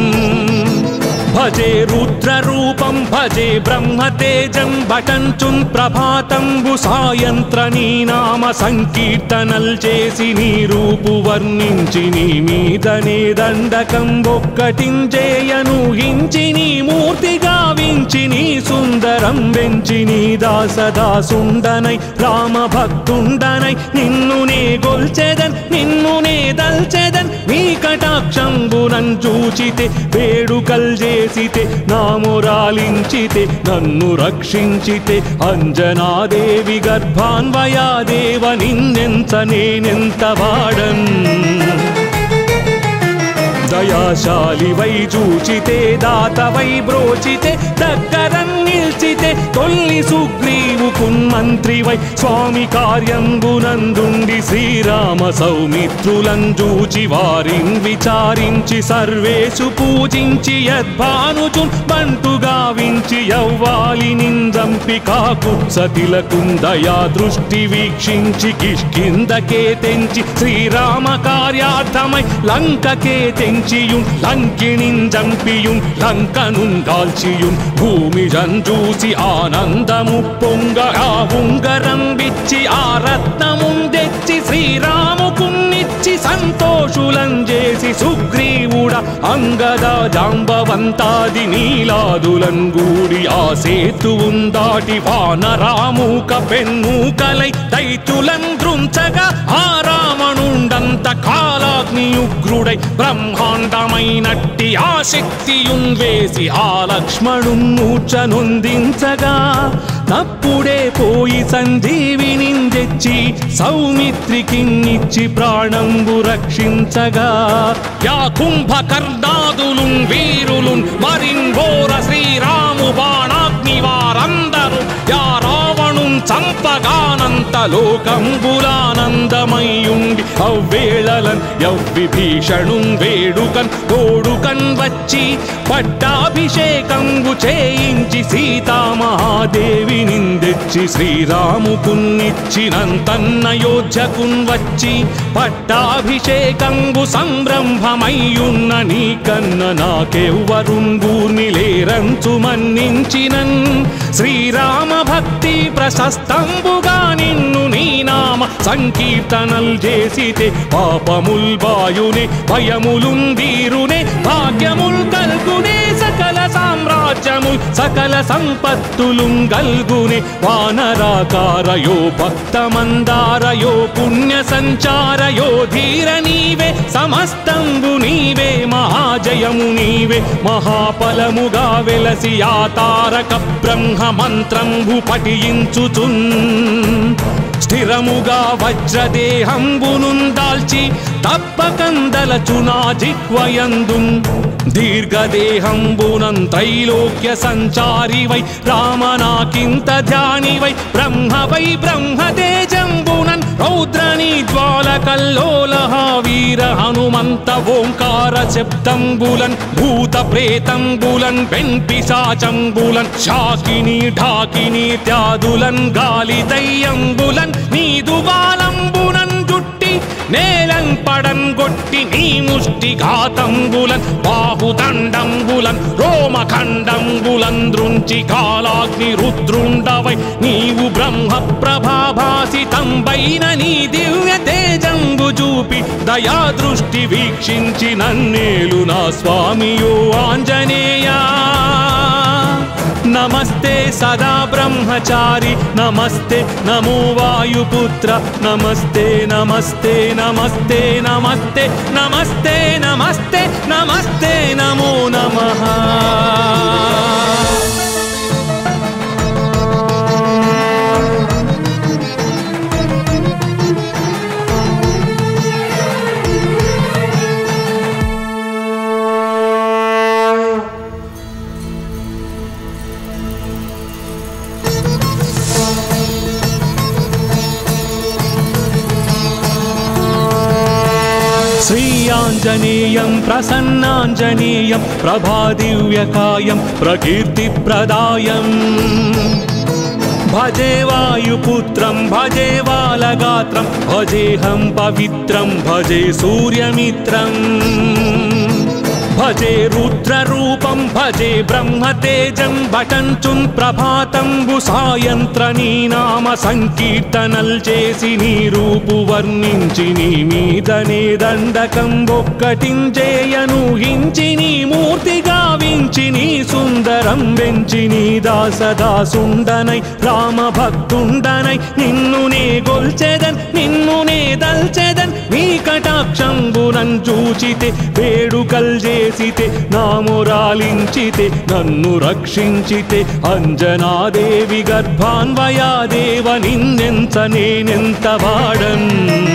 భజే రుద్రరూపం భజే బ్రహ్మతేజం భటంచున్ ప్రభాతంబు సాయంత్ర నీ నామ సంకీర్తనల్ చేసి నీ రూపు వర్ణించి నీ మీదనే దండకం ఒక్కటించేయను హించి నీ మూర్తి గావించి నీ సుందరం వెంచి నీ దాసదాసుండనై రామ భక్తుండనై నిన్ను నే గొల్చెదన్ నిన్ను నే దల్చెదన్ నీ కటాక్షంబునం చూచితే వేడుకల్ చేసితే నామురాలించితే నన్ను రక్షించితే అంజనాదేవి గర్భాన్వయాదేవ నిన్నెంత నేనెంత వాడన్ దయాశాలి వై చూచితే దాత వై బ్రోచితే దగ్గర నిల్చితే తొల్లి సుగ్రీవు కున్మంత్రి వై స్వామి కార్యంబునందుండి శ్రీరామ సౌమిత్రులను చూచి వారిన్ విచారించి సర్వేషు పూజించి యద్భానుచున్ బంటుగా వించి యవ్వాలి నిందంపి కాకుత్సతిలకుందయా దృష్టి వీక్షించి కిష్కిందకే తెంచి శ్రీరామ కార్యార్థమై లంకకే తెంచియున్ లంకిణిన్ జంపియున్ లంకనున్ దాల్చియున్ భూమి జంజూసి ఆనందము పొంగ ఆ ఉంగరం విచ్చి ఆ రత్నమున్ తెచ్చి శ్రీరాముకున్నిచ్చి సంతోషులం చేసి సుగ్రీవుడ అంగద జాంబవంతాది నీలాదులం గూడి ఆ సేతువున్ దాటి వానరామూక పెన్మూకలై దైత్యులం దృంచగా ఆ రావణుండంత కాలాగ్ని ఉగ్రుడై బ్రహ్మాండమైనట్టి ఆ శక్తియున్ వేసి ఆ లక్ష్మణున్ మూర్ఛనొందించగా తప్పుడే పోయి సంజీవిని తెచ్చి సౌమిత్రికిన్నిచ్చి ప్రాణంబు రక్షించగా యా కుంభకర్ణాదులు వీరులున్ మరింఘోర శ్రీరాము బాణాగ్ని వారందరూ యా రావణున్ చంపగానంత లోకంబులానందమయ్యుండి అవ్వేళలన్ యవ్విభీషణుం వేడుకన్ తోడుకన్ వచ్చి పట్టాభిషేకంబు చేయించి సీతామహాదేవి నిందెచ్చి శ్రీరాముకున్నిచ్చినంతన్నయోధ్యకున్ వచ్చి పట్టాభిషేకంబు సంరంభమయ్యున్న నీ కన్న నాకెవ్వరుంగూర్ని లేరంచు మన్నించినన్ శ్రీరామ భక్తి ప్రశస్తంబుగా నిన్ను నీ నామ సంకీర్తనల్ చేసితే పాపముల్ బాయునే భయములున్ వీరునే భాగ్యముల్ కల్గునే సకల సామ్రాజ్యముల్ సకల సంపత్తులు గల్గునే వానరాకారయో భక్తమందారయో పుణ్య సంచారయో ధీర నీవే సమస్తంబు నీవే మహాజయము నీవే మహాఫలముగా వెలసి ఆ తారక బ్రహ్మ మంత్రంబు పఠించుచున్ స్థిరముగా వజ్రదేహంబునుం దాల్చి తప్పకందలచునా జిహ్వయందు దీర్ఘదేహంబునం త్రైలోక్య సంచారి వై రామనాకింత ధ్యాని వై బ్రహ్మ వై బ్రహ్మతేజంబునన్ రౌద్రని జ్వాల కల్లోలహ వీర హనుమంత ఓంకార శబ్దంబులన్ భూత ప్రేతంబులన్ వెంపిశాచంబులన్ శాకిని ఢాకిని త్యాదులన్ గాలి దయ్యంబులన్ నీదు బాలంబునన్ జుట్టి నేలం పడం గొట్టి నీ ముష్టి ఘాతంబులన్ బాహుదండంబులన్ రోమఖండంబులన్ దృంచి కాలాగ్ని రుద్రుండవై నీవు బ్రహ్మ ప్రభాభాసితంబైన నీ దివ్య తేజంబు తేజంబు చూపి దయా దృష్టి వీక్షించి నన్నేలు నా స్వామియో ఆంజనేయా నమస్తే సదా బ్రహ్మచారి నమస్తే నమో వాయుపుత్ర నమస్తే నమస్తే నమస్తే నమస్తే నమస్తే నమస్తే నమస్తే నమో నమః श्रीयाञ्जनेयं प्रसन्नाञ्जनेयं प्रभादिव्यकायं प्रकीर्तिप्रदायम् भजे वायुपुत्रं भजे बालगात्रं भजेऽहं पवित्रं भजे सूर्यमित्रम् భజే రుద్రరూపం భజే బ్రహ్మతేజం భటంచున్ ప్రభాతంబు సాయంత్ర నీ నామ సంకీర్తనల్ చేసి నీ రూపు వర్ణించి నీ మీదనే దండకం ఒక్కటించేయను హించి నీ మూర్తి గావించి నీ సుందరం వెంచి నీ దాసదాసుండనై రామ భక్తుండనై నిన్ను నే గొల్చెదన్ నిన్ను నే దల్చెదన్ నీ కటాక్షంబునం చూచితే వేడుకల్ చేసితే నామురాలించితే నన్ను రక్షించితే అంజనాదేవి గర్భాన్వయాదేవ నిన్నెంత నేనెంత వాడన్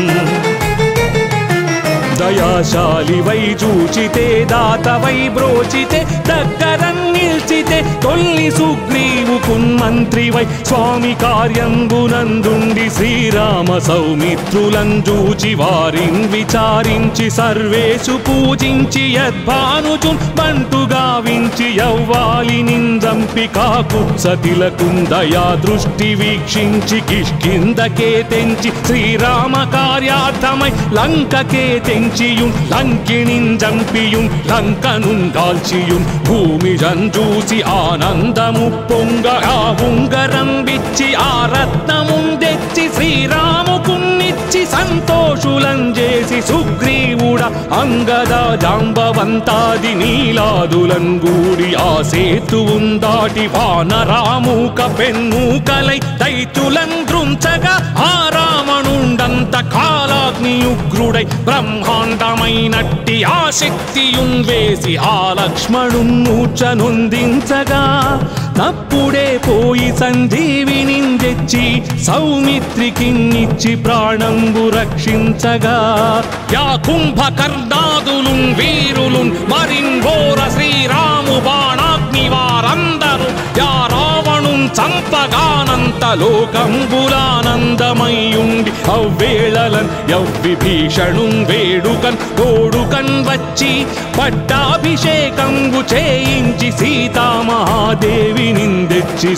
దయాశాలి వై చూచితే దాత వై బ్రోచితే దగ్గర నిల్చితే తొల్లి సుగ్రీవు కున్మంత్రి వై స్వామి కార్యంబునందుండి శ్రీరామ సౌమిత్రులం చూచి వారిన్ విచారించి సర్వేషు పూజించి యద్భానుచున్ బంటుగా వించి యవ్వాలి నిందంపి కాకుత్సతిలకుందయా దృష్టి వీక్షించి కిష్కిందకే తెంచి శ్రీరామ కార్యార్థమై లంకకే తెంచియుం లంకిణిన్ జంపియుం లంకనుం కాల్చియుం భూమి జంజూసి ఆనందము పొంగ ఆ ఉంగరం విచ్చి ఆ రత్నముం తెచ్చి శ్రీరాముకున్నిచ్చి సంతోషులం చేసి సుగ్రీవుడ అంగద జాంబవంతాది నీలాదులం గూడి ఆ సేతువుం దాటి వానరామూక పెన్మూకలై దైతులం దృంచగా ఆ రావణుండంత కాలాగ్ని ఉగ్రుడై బ్రహ్మాండమైనట్టి ఆ శక్తియున్ వేసి ఆ లక్ష్మణున్ మూర్ఛనొందించగా తప్పుడే పోయి సంజీవిని తెచ్చి సౌమిత్రికిన్నిచ్చి ప్రాణంబు రక్షించగా యా కుంభకర్ణాదులు వీరులు మరింఘోర శ్రీరాము బాణాగ్ని వారందరూ యా రావణుం చంపగానంత లోకంబులానందమయ్యుండి అవ్వేళలన్ యవ్విభీషణుం వేడుకన్ తోడుకన్ వచ్చి పట్టాభిషేకంబు చేయించి సీతామహాదేవి నిందెచ్చి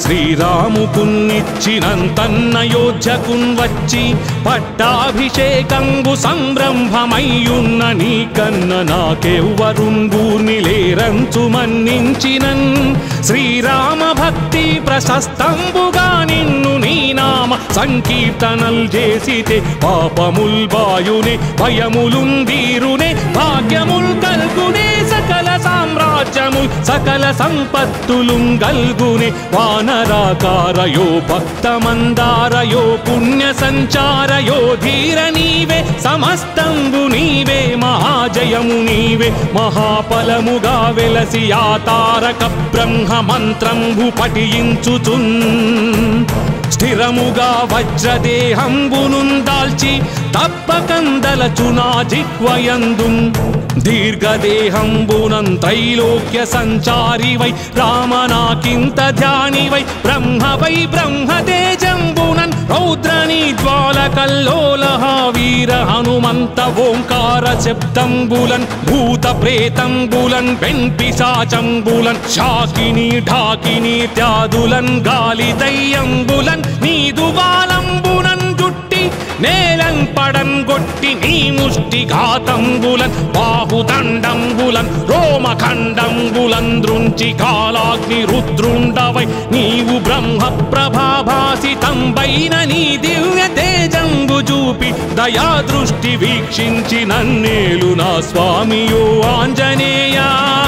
శ్రీరాముకున్నిచ్చినంతన్నయోధ్యకున్ వచ్చి పట్టాభిషేకంబు సంరంభమయ్యున్న నీ కన్న నాకెవ్వరుంగూర్ని లేరంచు మన్నించినన్ శ్రీరామ భక్తి ప్రశస్తంబుగా నిన్ను నీ నామ సంకీర్తనల్ చేసితే పాపముల్ బాయునే భయములుందీరునే భాగ్యముల్ కల్గునే సకల సామ్రాజ్యముల్ సకల సంపత్తులు గల్గునే వానరాకారయో భక్తమందారయో పుణ్య సంచారయో ధీర నీవే సమస్తంబు నీవే మహాజయము నీవే మహాఫలముగా వెలసి ఆ తారక బ్రహ్మ మంత్రంబు పఠించుచున్ స్థిరముగా వజ్రదేహంబునుందాల్చి తప్పకందలచునా జిహ్వయందు దీర్ఘదేహంబునం త్రైలోక్య సంచారి వై రామనాకింత ధ్యాని వై బ్రహ్మ వై బ్రహ్మతేజంబునన్ రౌద్రని జ్వాల కల్లోల వీర హనుమంత ఓంకార శబ్దంబులన్ భూత ప్రేతంబులన్ పెంపిశాచంబులన్ శాకిని ఢాకిని త్యాదులన్ గాలి దయ్యంబులన్ నీదు వాలంబునన్ జుట్టి నేలం పడన్ గొట్టి నీ ముష్టి ఘాతంబులన్ బాహుదండంబులన్ రోమఖండంబులన్ దృంచి కాలాగ్ని రుద్రుండవై నీవు బ్రహ్మ ప్రభాభాసితంబైన నీ దివ్య తేజంబు చూపి దయా దృష్టి వీక్షించి నన్నేలు నా స్వామియో ఆంజనేయా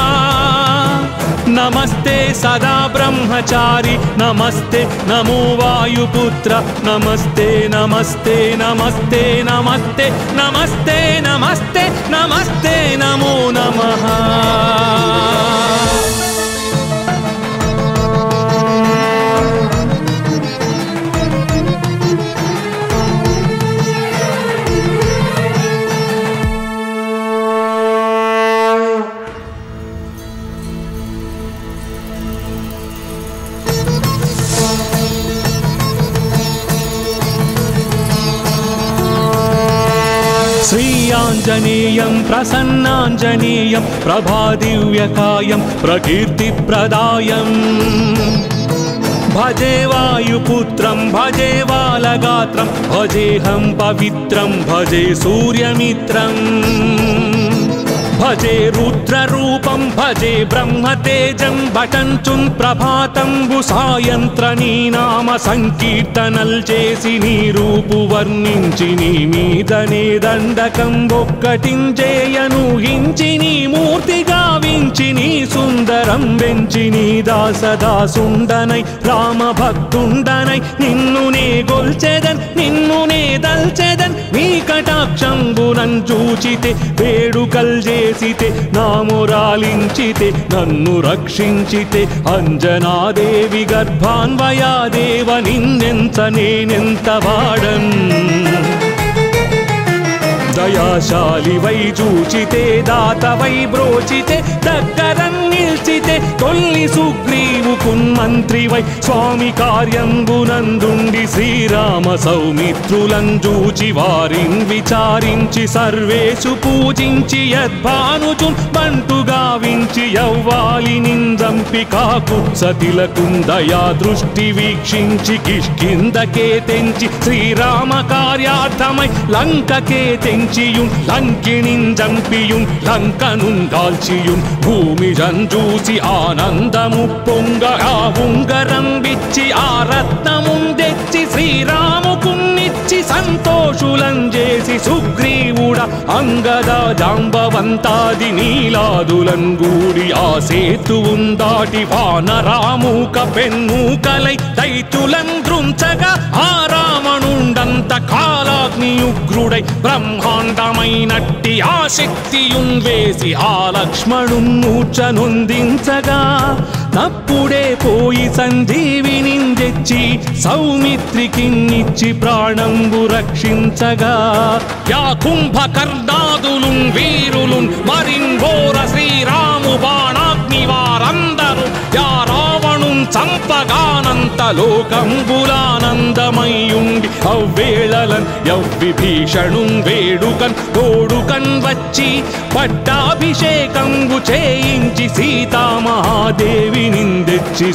నమస్తే సదా బ్రహ్మచారి నమస్తే నమో వాయుపుత్ర నమస్తే నమస్తే నమస్తే నమస్తే నమస్తే నమస్తే నమస్తే నమో నమః श्रीयाञ्जनेयं प्रसन्नाञ्जनेयं प्रभादिव्यकायं प्रकीर्तिप्रदायम् भजे वायुपुत्रं भजे बालगात्रं भजेऽहं पवित्रं भजे सूर्यमित्रम् భజే రుద్రరూపం భజే బ్రహ్మతేజం భటంచున్ ప్రభాతంబు సాయంత్ర నీ నామ సంకీర్తనల్ చేసి నీ రూపు వర్ణించి నీ మీదనే దండకం ఒక్కటించేయను హించి నీ మూర్తి గావించి నీ సుందరం వెంచి నీ దాసదాసుండనై రామ భక్తుండనై నిన్ను నే గొల్చెదన్ నిన్ను నే దల్చెదన్ నీ కటాక్షంబునన్ చూచితే వేడుకల్ చేసితే నామురాలించితే నన్ను రక్షించితే అంజనాదేవి గర్భాన్వయాదేవ నిన్నెంత నేనెంత వాడన్ దయాశాలి వై చూచితే దాత వై బ్రోచితే దగ్గరం నిల్చితే తొల్లి సుగ్రీవు కున్మంత్రి వై స్వామి కార్యంబునందుండి శ్రీరామ సౌమిత్రులం చూచి వారిన్ విచారించి సర్వేషు పూజించి యద్భానుచు బంటు గావించి యవ్వాలి నిందంపి కాకు సతిలకుందయా దృష్టి వీక్షించి కిష్కిందకే తెంచి శ్రీరామ కార్యార్థమై లంకకే తెంచియుం లంకిణిం జంపియుం లంకనుం కాల్చియుం భూమి జంజూసి ఆనందము పొంగ ఆ ఉంగరం విచ్చి ఆ రత్నముం తెచ్చి శ్రీరాముకున్నిచ్చి సంతోషులం చేసి సుగ్రీవుడ అంగద జాంబవంతాది నీలాదులం గూడి ఆ సేతువుం దాటి వానరామూక పెన్మూకలై దైతులం దృంచగా ఆ రావణుండంత కాలాగ్ని ఉగ్రుడై బ్రహ్మాండమైనట్టి ఆ శక్తియున్ వేసి ఆ లక్ష్మణు మూర్ఛనొందించగా తప్పుడే పోయి సంజీవిని తెచ్చి సౌమిత్రికిన్నిచ్చి ప్రాణంబు రక్షించగా యా కుంభకర్ణాదులు వీరులు మరింఘోర శ్రీరాము బాణాగ్ని వారందరూ యా రావణు చంపగానంత లోకంబులానందమయ్యుండి అవ్వేళలన్ యవ్విభీషణు వేడుకన్ తోడుకన్ వచ్చి పట్టాభిషేకంబు చేయించి సీతామహాదేవి నిందెచ్చి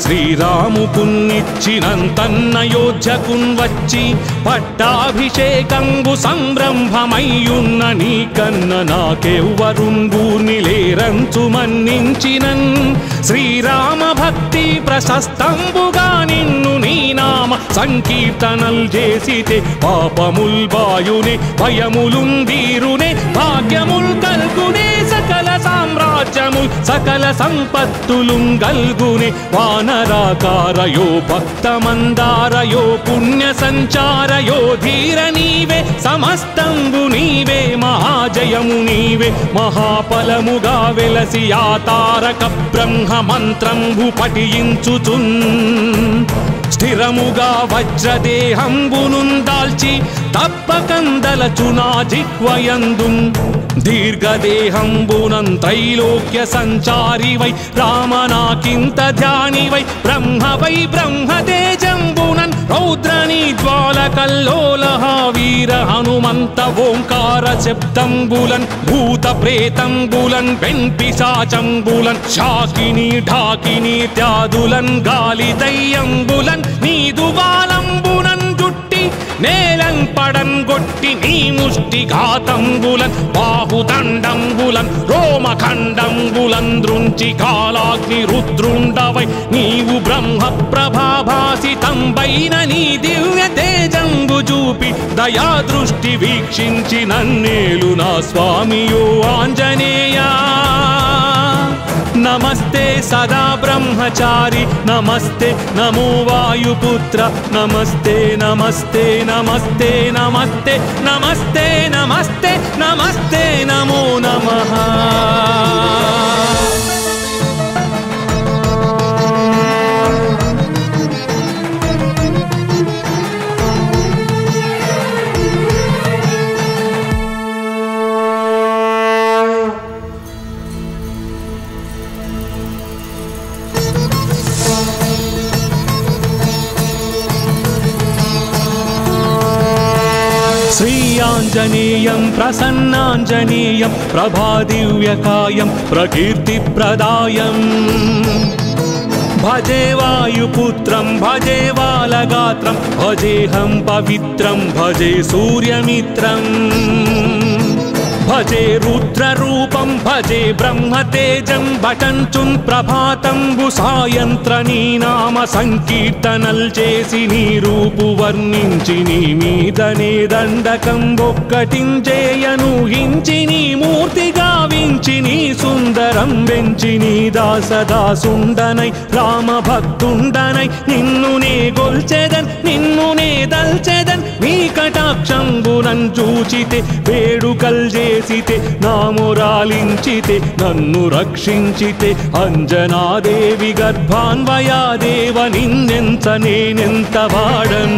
శ్రీరాముకున్నిచ్చినంతన్నయోధ్యకున్ వచ్చి పట్టాభిషేకంబు సంరంభమయ్యున్న నీ కన్న నాకెవ్వరుంగూర్ని లేరంచు మన్నించినన్ శ్రీరామ భక్తి ప్రశస్తంబుగా నిన్ను నీ నామ సంకీర్తనల్ చేసితే పాపముల్ బాయునే భయములుందీరునే భాగ్యముల్ కల్గునే సకల సామ్రాజ్యముల్ సకల సంపత్తులు గల్గునే వానరాకారయో భక్తమందారయో పుణ్య సంచారయో ధీర నీవే సమస్తంబు నీవే మహాజయము నీవే మహాఫలముగా వెలసి ఆ తారక బ్రహ్మ మంత్రంబు పఠించుచున్ స్థిరముగా వజ్రదేహంబును దాల్చి తప్పకందలచునా జిహ్వయందు దీర్ఘదేహంబునం త్రైలోక్య సంచారి వై రామనాకింత ధ్యాని వై బ్రహ్మ వై బ్రహ్మతేజంబునన్ రౌద్రని జ్వాలకల్లోల వీర హనుమంత ఓంకార శబ్దంబులన్ భూత ప్రేతంబులన్ వెంపిశాచంబులన్ శాకిని ఢాకిని త్యాదులన్ గాలి దయ్యంబులన్ నీదు వాలంబునన్ జుట్టి నేలం పడన్ గొట్టి పట్టి నీ ముష్టి ఘాతంబులన్ బాహుదండంబులన్ రోమఖండంబులన్ దృంచి కాలాగ్ని రుద్రుండవై నీవు బ్రహ్మ ప్రభాభాసితంబైన నీ దివ్య తేజంబు చూపి దయా దృష్టి వీక్షించి నన్నేలు నా స్వామియో ఆంజనేయా నమస్తే సదా బ్రహ్మచారి నమస్తే నమో వాయుపుత్ర నమస్తే నమస్తే నమస్తే నమస్తే నమస్తే నమస్తే నమస్తే నమో నమః శ్రీయాంజనేయం ప్రసన్నాంజనేయం ప్రభాదివ్యకాయం ప్రకీర్తిప్రదాయం భజే వాయుపుత్రం భజే బాలగాత్రం భజేహం పవిత్రం భజే సూర్యమిత్రం భజే రుద్రరూపం భజే బ్రహ్మతేజం భటంచున్ ప్రభాతంబు సాయంత్ర నీ నామ సంకీర్తనల్ చేసి నీ రూపు వర్ణించి నీ మీదనే దండకం ఒక్కటించేయను హించి నీ మూర్తి గావించి నీ సుందరం వెంచి నీ దాసదాసుండనై రామ భక్తుండనై నిన్ను నే గొల్చెదన్ నిన్ను నే దల్చెదన్ నీ కటాక్షంబునం చూచితే వేడుకల్ చేసితే నామురాలించితే నన్ను రక్షించితే అంజనాదేవి గర్భాన్వయాదేవ నిన్నెంత నేనెంత వాడన్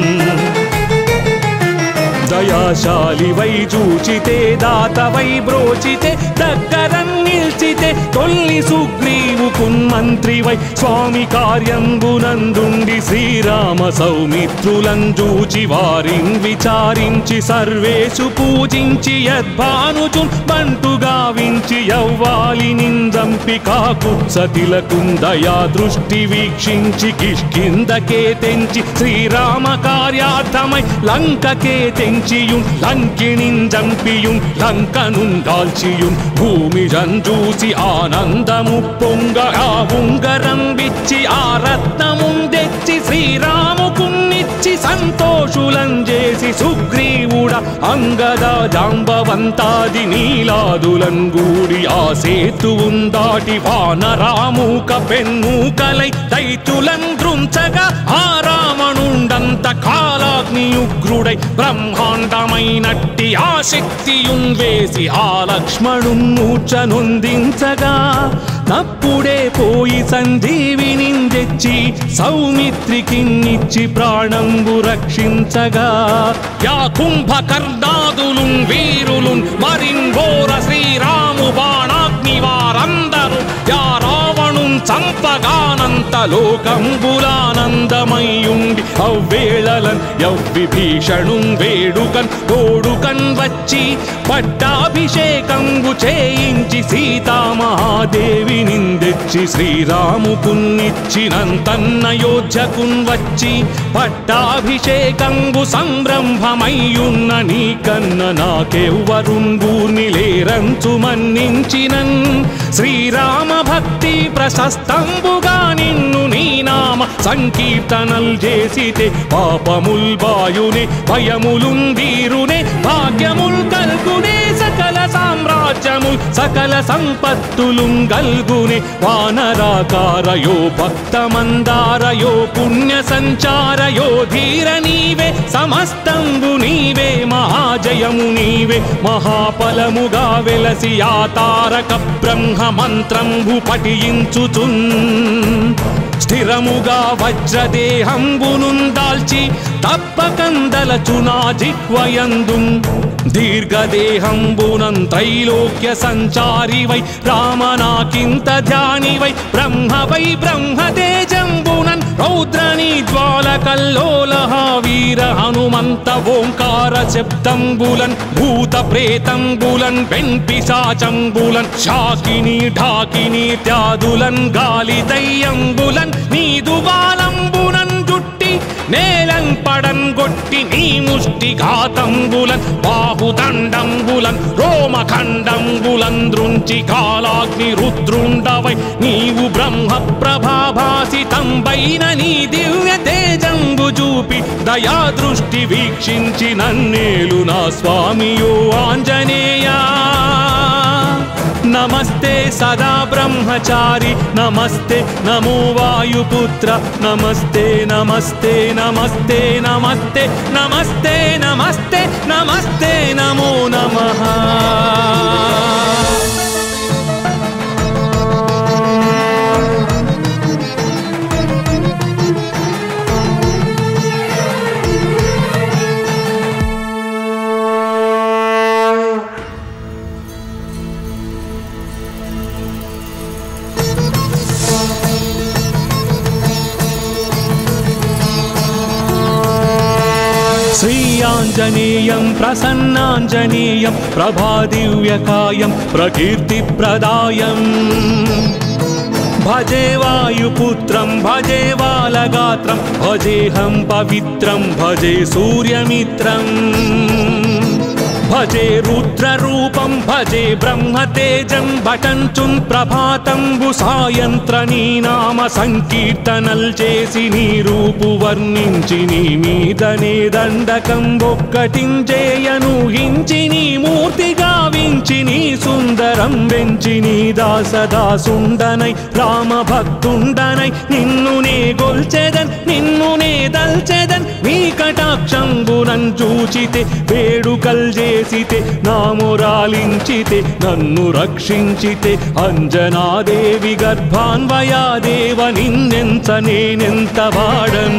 దయాశాలి వై చూచితే దాత వై బ్రోచితే దగ్గర నిల్చితే తొల్లి సుగ్రీవు కున్మంత్రి వై స్వామి కార్యంబునందుండి శ్రీరామ సౌమిత్రులం చూచి వారిన్ విచారించి సర్వేషు పూజించి యద్భానుచున్ బంటు గావించి యవ్వాలి నిందంపి కాకుత్సతిలకుందయా దృష్టి వీక్షించి కిష్కిందకే తెంచి శ్రీరామ కార్యార్థమై లంకకే తెంచియుం లంకిణిన్ జంపియుం లంకనుం దాల్చియుం భూమి జంజూసి ఆనందము పొంగ ఆ ఉంగరం విచ్చి ఆ రత్నముం తెచ్చి శ్రీరాముకున్నిచ్చి సంతోషులం చేసి సుగ్రీవుడ అంగద జాంబవంతాది నీలాదులం గూడి ఆ సేతువుం దాటి వానరామూక పెన్మూకలై దైతులం దృంచగా ఆ రావణుండంత కాలాగ్ని ఉగ్రుడై బ్రహ్మాండమైనట్టి ఆ శక్తియున్ వేసి ఆ లక్ష్మణు మూర్ఛనొందించగా నప్పుడే పోయి సంజీవిని తెచ్చి సౌమిత్రికిన్నిచ్చి ప్రాణంబు రక్షించగా యా కుంభకర్ణాదులున్ వీరులున్ మరింఘోర శ్రీరాము బాణాగ్ని వారందరూ యా రావణున్ చంపగానంత లోకంబులానందమయ్యుండి అవ్వేళలన్ యవ్విభీషణుం వేడుకన్ తోడుకన్ వచ్చి పట్టాభిషేకంబు చేయించి సీతామహాదేవి నిందెచ్చి శ్రీరాముకున్నిచ్చినంతన్నయోధ్యకున్ వచ్చి పట్టాభిషేకంబు సంరంభమయ్యున్న నీ కన్న నాకెవ్వరుంగూర్ని లేరంచు మన్నించినన్ శ్రీరామ భక్తి ప్రశస్తంబుగా నిన్ను నీ నామ సంకీర్తనల్ చేసితే పాపముల్ బాయునే భయములుందీరునే భాగ్యముల్ కల్గునే సకల సామ్రాజ్యముల్ సకల సంపత్తులుం గల్గునే వానరాకారయో భక్తమందారయో పుణ్య సంచారయో ధీర నీవే సమస్తంబు నీవే మహాజయము నీవే మహాఫలముగా వెలసి ఆ తారక బ్రహ్మ మంత్రంబు పఠించుచున్ స్థిరముగా వజ్రదేహంబునుం దాల్చి తప్పకందలచునా జిహ్వయందు దీర్ఘదేహంబునం త్రైలోక్య సంచారి వై రామనాకింత ధ్యాని వై బ్రహ్మ వై బ్రహ్మతేజంబునన్ రౌద్రని జ్వాల కల్లోలహ వీర హనుమంత ఓంకార శబ్దంబులన్ భూత ప్రేతంబులన్ వెంపిశాచంబులన్ శాకిని ఢాకిని త్యాదులన్ గాలి దయ్యంబులన్ నీదు బాలంబునన్ జుట్టి నేలం పడంగొట్టి నీ ముష్టి ఘాతంబులన్ బాహుదండంబులన్ రోమఖండంబులన్ దృంచి కాలాగ్ని రుద్రుండవై నీవు బ్రహ్మ ప్రభాభాసితంబైన నీ దివ్య తేజంబు చూపి దయా దృష్టి వీక్షించి నన్నేలు నా స్వామియో ఆంజనేయా నమస్తే సదా బ్రహ్మచారి నమస్తే నమో వాయుపుత్ర నమస్తే నమస్తే నమస్తే నమస్తే నమస్తే నమస్తే నమస్తే నమో నమః శ్రీయాంజనేయం ప్రసన్నాంజనేయం ప్రభాదివ్యకాయం ప్రకీర్తిప్రదాయం భజే వాయుపుత్రం భజే బాలగాత్రం భజేహం పవిత్రం భజే సూర్యమిత్రం భజే రుద్రరూపం భజే బ్రహ్మతేజం భటంచుం ప్రభాతంబు సాయంత్ర నీ నామ సంకీర్తనల్ చేసి నీ రూపు వర్ణించి నీ మీదనే దండకం ఒక్కటించేయను హించి నీ మూర్తి గావించి నీ సుందరం వెంచి నీ దాసదాసుండనై రామ భక్తుండనై నిన్ను నే గొల్చెదన్ నిన్ను నే దల్చెదన్ నీ కటాక్షంబునన్ చూచితే వేడుకల్ చేసితే నామురాలించితే నన్ను రక్షించితే అంజనాదేవి గర్భాన్వయాదేవ నిన్నెంత నేనెంత వాడన్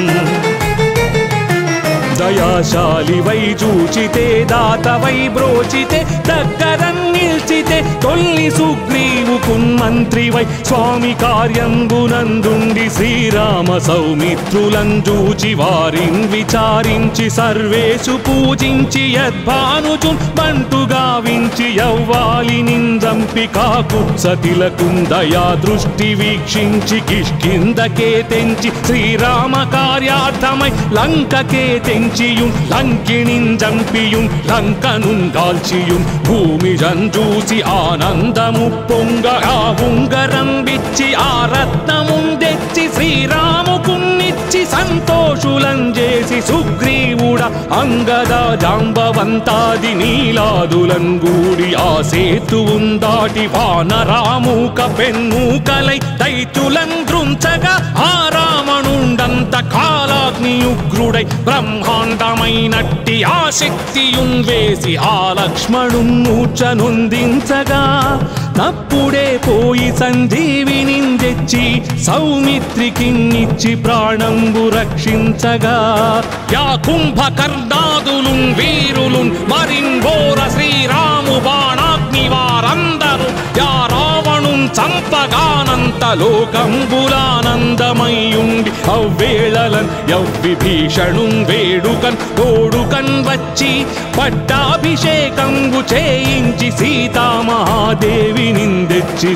దయాశాలి వై చూచితే దాత వై బ్రోచితే దగ్గరన్ నిల్చితే తొల్లి సుగ్రీవు కున్మంత్రి వై స్వామి కార్యంబునందుండి శ్రీరామ సౌమిత్రులం చూచి వారిన్ విచారించి సర్వేషు పూజించి యద్భానుచు బంటుగా వించి యవ్వాలి నిందంపి కాకు సతిలకు దయా దృష్టి వీక్షించి కిష్కిందకే తెంచి శ్రీరామ కార్యార్థమై లంకకే తెంచియుం లంకిణిన్ జంపియుం లంకనున్ కాల్చియుం భూమి జంజూసి ఆనందము పొంగ ఆ ఉంగరం విచ్చి ఆ రత్నముం తెచ్చి శ్రీరాముకున్నిచ్చి సంతోషులం చేసి సుగ్రీవుడ అంగద జాంబవంతాది నీలాదులం గూడి ఆ సేతువుం దాటి వానరామూక పెన్మూకలై దైత్యులం దృంచగా ఆ రావణుండంత కాలాగ్ని ఉగ్రుడై బ్రహ్మాండమైనట్టి ఆ శక్తియున్ వేసి ఆ లక్ష్మణు మూర్ఛనొందించగా తప్పుడే పోయి సంజీవిని తెచ్చి సౌమిత్రికిన్నిచ్చి ప్రాణంబు రక్షించగా యా కుంభకర్ణాదులున్ వీరులున్ మరింఘోర శ్రీరాము బాణాగ్ని వారందరూ యా రావణున్ చంపగానంత లోకంబులానందమయ్యుండి అవ్వేళలన్ యవ్విభీషణున్ వేడుకన్ తోడుకన్ వచ్చి పట్టాభిషేకంబు చేయించి సీతామహాదేవి నిందెచ్చి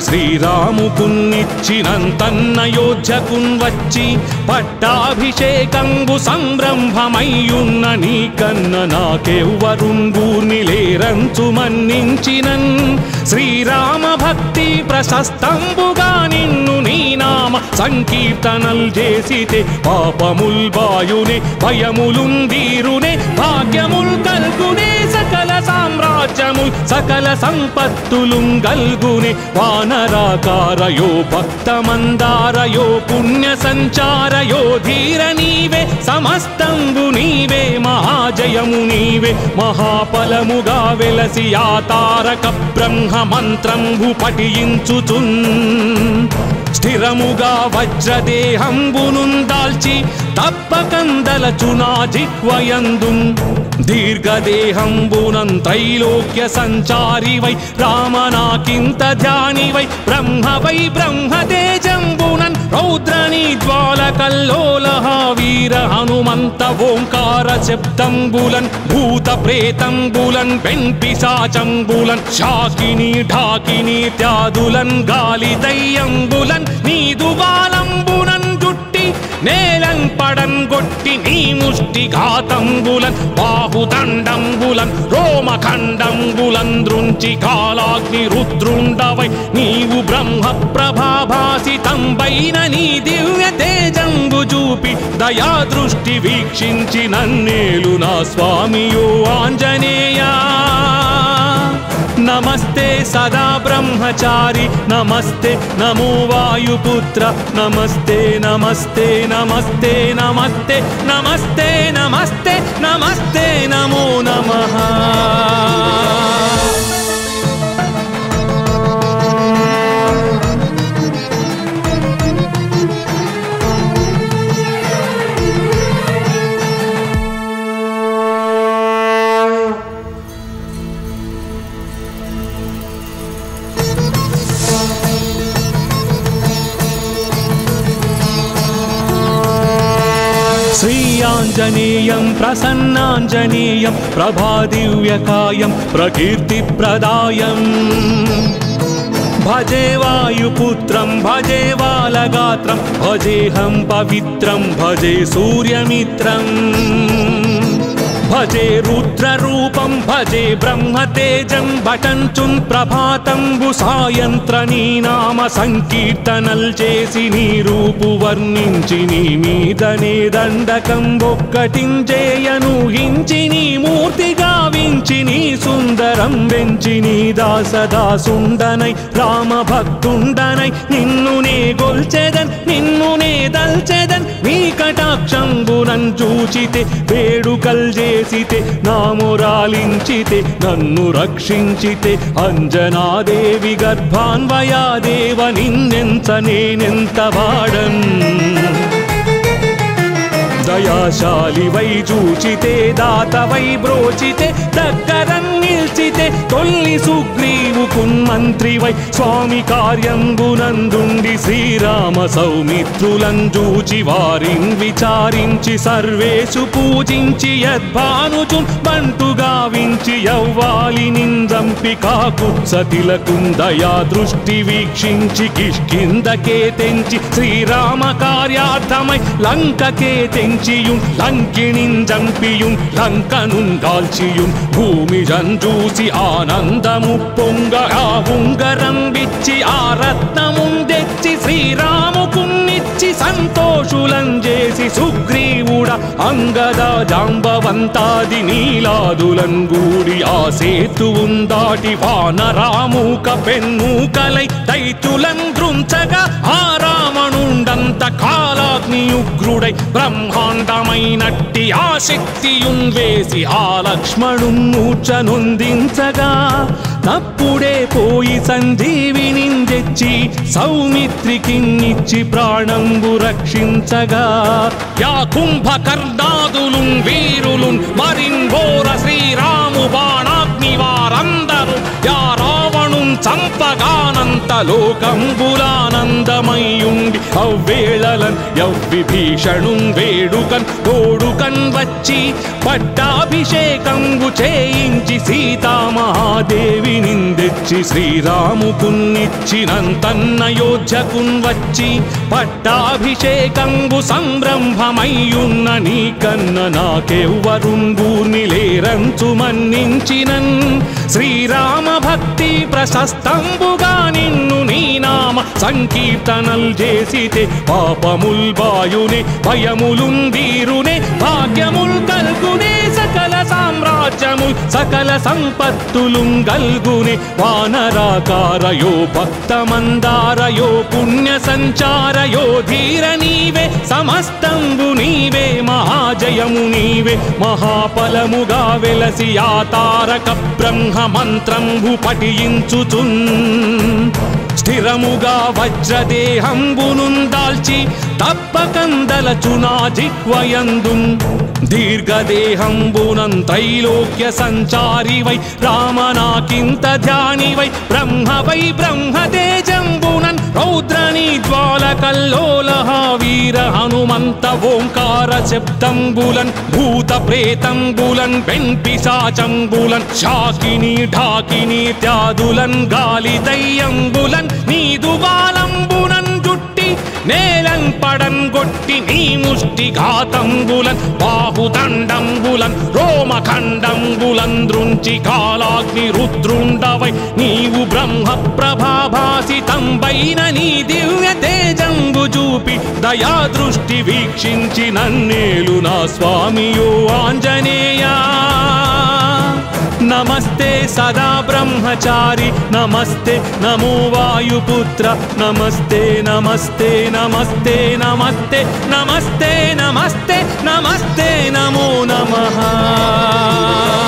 శ్రీరాముకున్నిచ్చినంతన్నయోధ్యకున్ వచ్చి పట్టాభిషేకంబు సంరంభమయ్యున్న నీ కన్న నాకెవ్వరుంగూర్ని లేరంచు మన్నించినన్ శ్రీరామ భక్తి ప్రశస్తంబుగా నిన్ను నీ నామ సంకీర్తనల్ చేసితే పాపముల్ బాయునే భయములుందీరునే భాగ్యముల్ కల్గునే సకల సామ్రాజ్యముల్ సకల సంపత్తులుం గల్గునే వానరాకారయో భక్తమందారయో పుణ్య సంచారయో ధీర నీవే సమస్తంబు నీవే మహాజయము నీవే మహాఫలముగా వెలసి ఆ తారక బ్రహ్మ మంత్రంబు పఠించుచున్ స్థిరముగా వజ్రదేహంబునున్ దాల్చి తప్పకందలచునా జిహ్వయందు దీర్ఘదేహంబునం త్రైలోక్య సంచారి వై రామనాకింత ధ్యాని వై బ్రహ్మ వై బ్రహ్మతేజంబునన్ రౌద్రని జ్వాల కల్లోలహ వీర హనుమంత ఓంకార శబ్దంబులన్ భూత ప్రేతంబులన్ వెంపిశాచంబులన్ శాకిని ఢాకిని త్యాదులన్ గాలి దయ్యంబులన్ నీదు బాలంబునన్ జుట్టి నేలం పడన్ గొట్టి నీ ముష్టి ఘాతంబులన్ బాహుదండంబులన్ రోమఖండంబులన్ దృంచి కాలాగ్ని రుద్రుండవై నీవు బ్రహ్మ ప్రభాభాసితంబైన నీ దివ్య తేజంబు చూపి దయా దృష్టి వీక్షించి నన్నేలు నా స్వామియో ఆంజనేయా నమస్తే సదా బ్రహ్మచారి నమస్తే నమో వాయుపుత్ర నమస్తే నమస్తే నమస్తే నమస్తే నమస్తే నమస్తే నమస్తే నమో నమః శ్రీయాంజనేయం ప్రసన్నాంజనేయం ప్రభాదివ్యకాయం ప్రకీర్తిప్రదాయం భజే వాయుపుత్రం భజే బాలగాత్రం భజేహం పవిత్రం భజే సూర్యమిత్రం భజే రుద్రరూపం భజే బ్రహ్మతేజం భటంచున్ ప్రభాతంబు సాయంత్ర నీ నామ సంకీర్తనల్ చేసి నీ రూపు వర్ణించి నీ మీదనే దండకం ఒక్కటించేయను హించి నీ మూర్తి గావించి నీ సుందరం వెంచి నీ దాసదాసుండనై రామ భక్తుండనై నిన్ను నే గొల్చెదన్ నిన్ను నే దల్చెదన్ నీ కటాక్షంబునం చూచితే వేడుకల్ చేసితే నామురాలించితే నన్ను రక్షించితే అంజనాదేవి గర్భాన్వయాదేవ నిన్నెంత నేనెంత వాడన్ దయాశాలి వై చూచితే దాత వై బ్రోచితే దగ్గర నిల్చితే తొల్లి సుగ్రీవు కున్మంత్రి వై స్వామి కార్యంబునందుండి శ్రీరామ సౌమిత్రులం చూచి వారిన్ విచారించి సర్వేషు పూజించి యద్భానుచున్ బంటు గావించి యవ్వాలి నిందంపి కాకుత్సతిలకుం దయా దృష్టి వీక్షించి కిష్కిందకే తెంచి శ్రీరామ కార్యార్థమై లంకకే తెంచియుం లంకిణిం జంపియుం లంకనుం కాల్చియుం భూమి జంజూసి ఆనందము పొంగ ఆ ఉంగరం విచ్చి ఆ రత్నముం తెచ్చి శ్రీరాముకున్నిచ్చి సంతోషులం చేసి సుగ్రీవుడ అంగద జాంబవంతాది నీలాదులం గూడి ఆ సేతువుం దాటి వానరామూక పెన్మూకలై దైత్యులం దృంచగా ఆ రావణుండంత కాలాగ్ని ఉగ్రుడై బ్రహ్మాండమైనట్టి ఆ శక్తియున్ వేసి ఆ లక్ష్మణున్ మూర్ఛనొందించగా తప్పుడే పోయి సంజీవిని తెచ్చి సౌమిత్రికిన్నిచ్చి ప్రాణంబు రక్షించగా యా కుంభకర్ణాదులున్ వీరులున్ మరిన్ఘోర శ్రీరాము బాణాగ్ని వారందరూ యా రావణున్ చంపగానంత లోకంబులానందమయ్యుండి అవ్వేళలన్ యవ్విభీషణున్ వేడుకన్ తోడుకన్ వచ్చి పట్టాభిషేకంబు చేయించి సీతామహాదేవి నిందెచ్చి శ్రీరాముకున్నిచ్చినంతన్నయోధ్యకున్ వచ్చి పట్టాభిషేకంబు సంరంభమయ్యున్న నీ కన్న నాకెవ్వరుంగూర్ని లేరంచు మన్నించినన్ శ్రీరామ భక్తి ప్రశస్తంబుగా నిన్ను నీ నామ సంకీర్తనల్ చేసితే పాపముల్ బాయునే భయములుందీరునే భాగ్యముల్ కల్గునే సకల సామ్రాజ్యముల్ సకల సంపత్తులుం గల్గునే వానరాకారయో భక్తమందారయో పుణ్య సంచారయో ధీర నీవే సమస్తంబు నీవే మహాజయము నీవే మహాఫలముగా వెలసి ఆ తారక బ్రహ్మ మంత్రంబు పఠించుచున్ స్థిరముగా వజ్రదేహంబునుం దాల్చి తప్పకందలచునా జిహ్వయందు దీర్ఘదేహంబునం త్రైలోక్య సంచారి వై రామనాకింత ధ్యాని వై బ్రహ్మ వై బ్రహ్మతేజంబునన్ రౌద్రని జ్వాల కల్లోలహ వీర హనుమంత ఓంకార శబ్దంబులన్ భూత ప్రేతంబులన్ వెంపిశాచంబులన్ శాకిని ఢాకిని త్యాదులన్ గాలి దయ్యంబులన్ నీదు బాలంబునన్ జుట్టి నేలం పడంగొట్టి నీ ముష్టి ఘాతంబులన్ బాహుదండంబులన్ రోమఖండంబులన్ దృంచి కాలాగ్ని రుద్రుండవై నీవు బ్రహ్మ ప్రభాభాసితంబైన నీ దివ్య తేజంబు చూపి దయా దృష్టి వీక్షించి నన్నేలు నా స్వామియో ఆంజనేయా నమస్తే సదా బ్రహ్మచారి నమస్తే నమో వాయుపుత్ర నమస్తే నమస్తే నమస్తే నమస్తే నమస్తే నమస్తే నమస్తే నమో నమః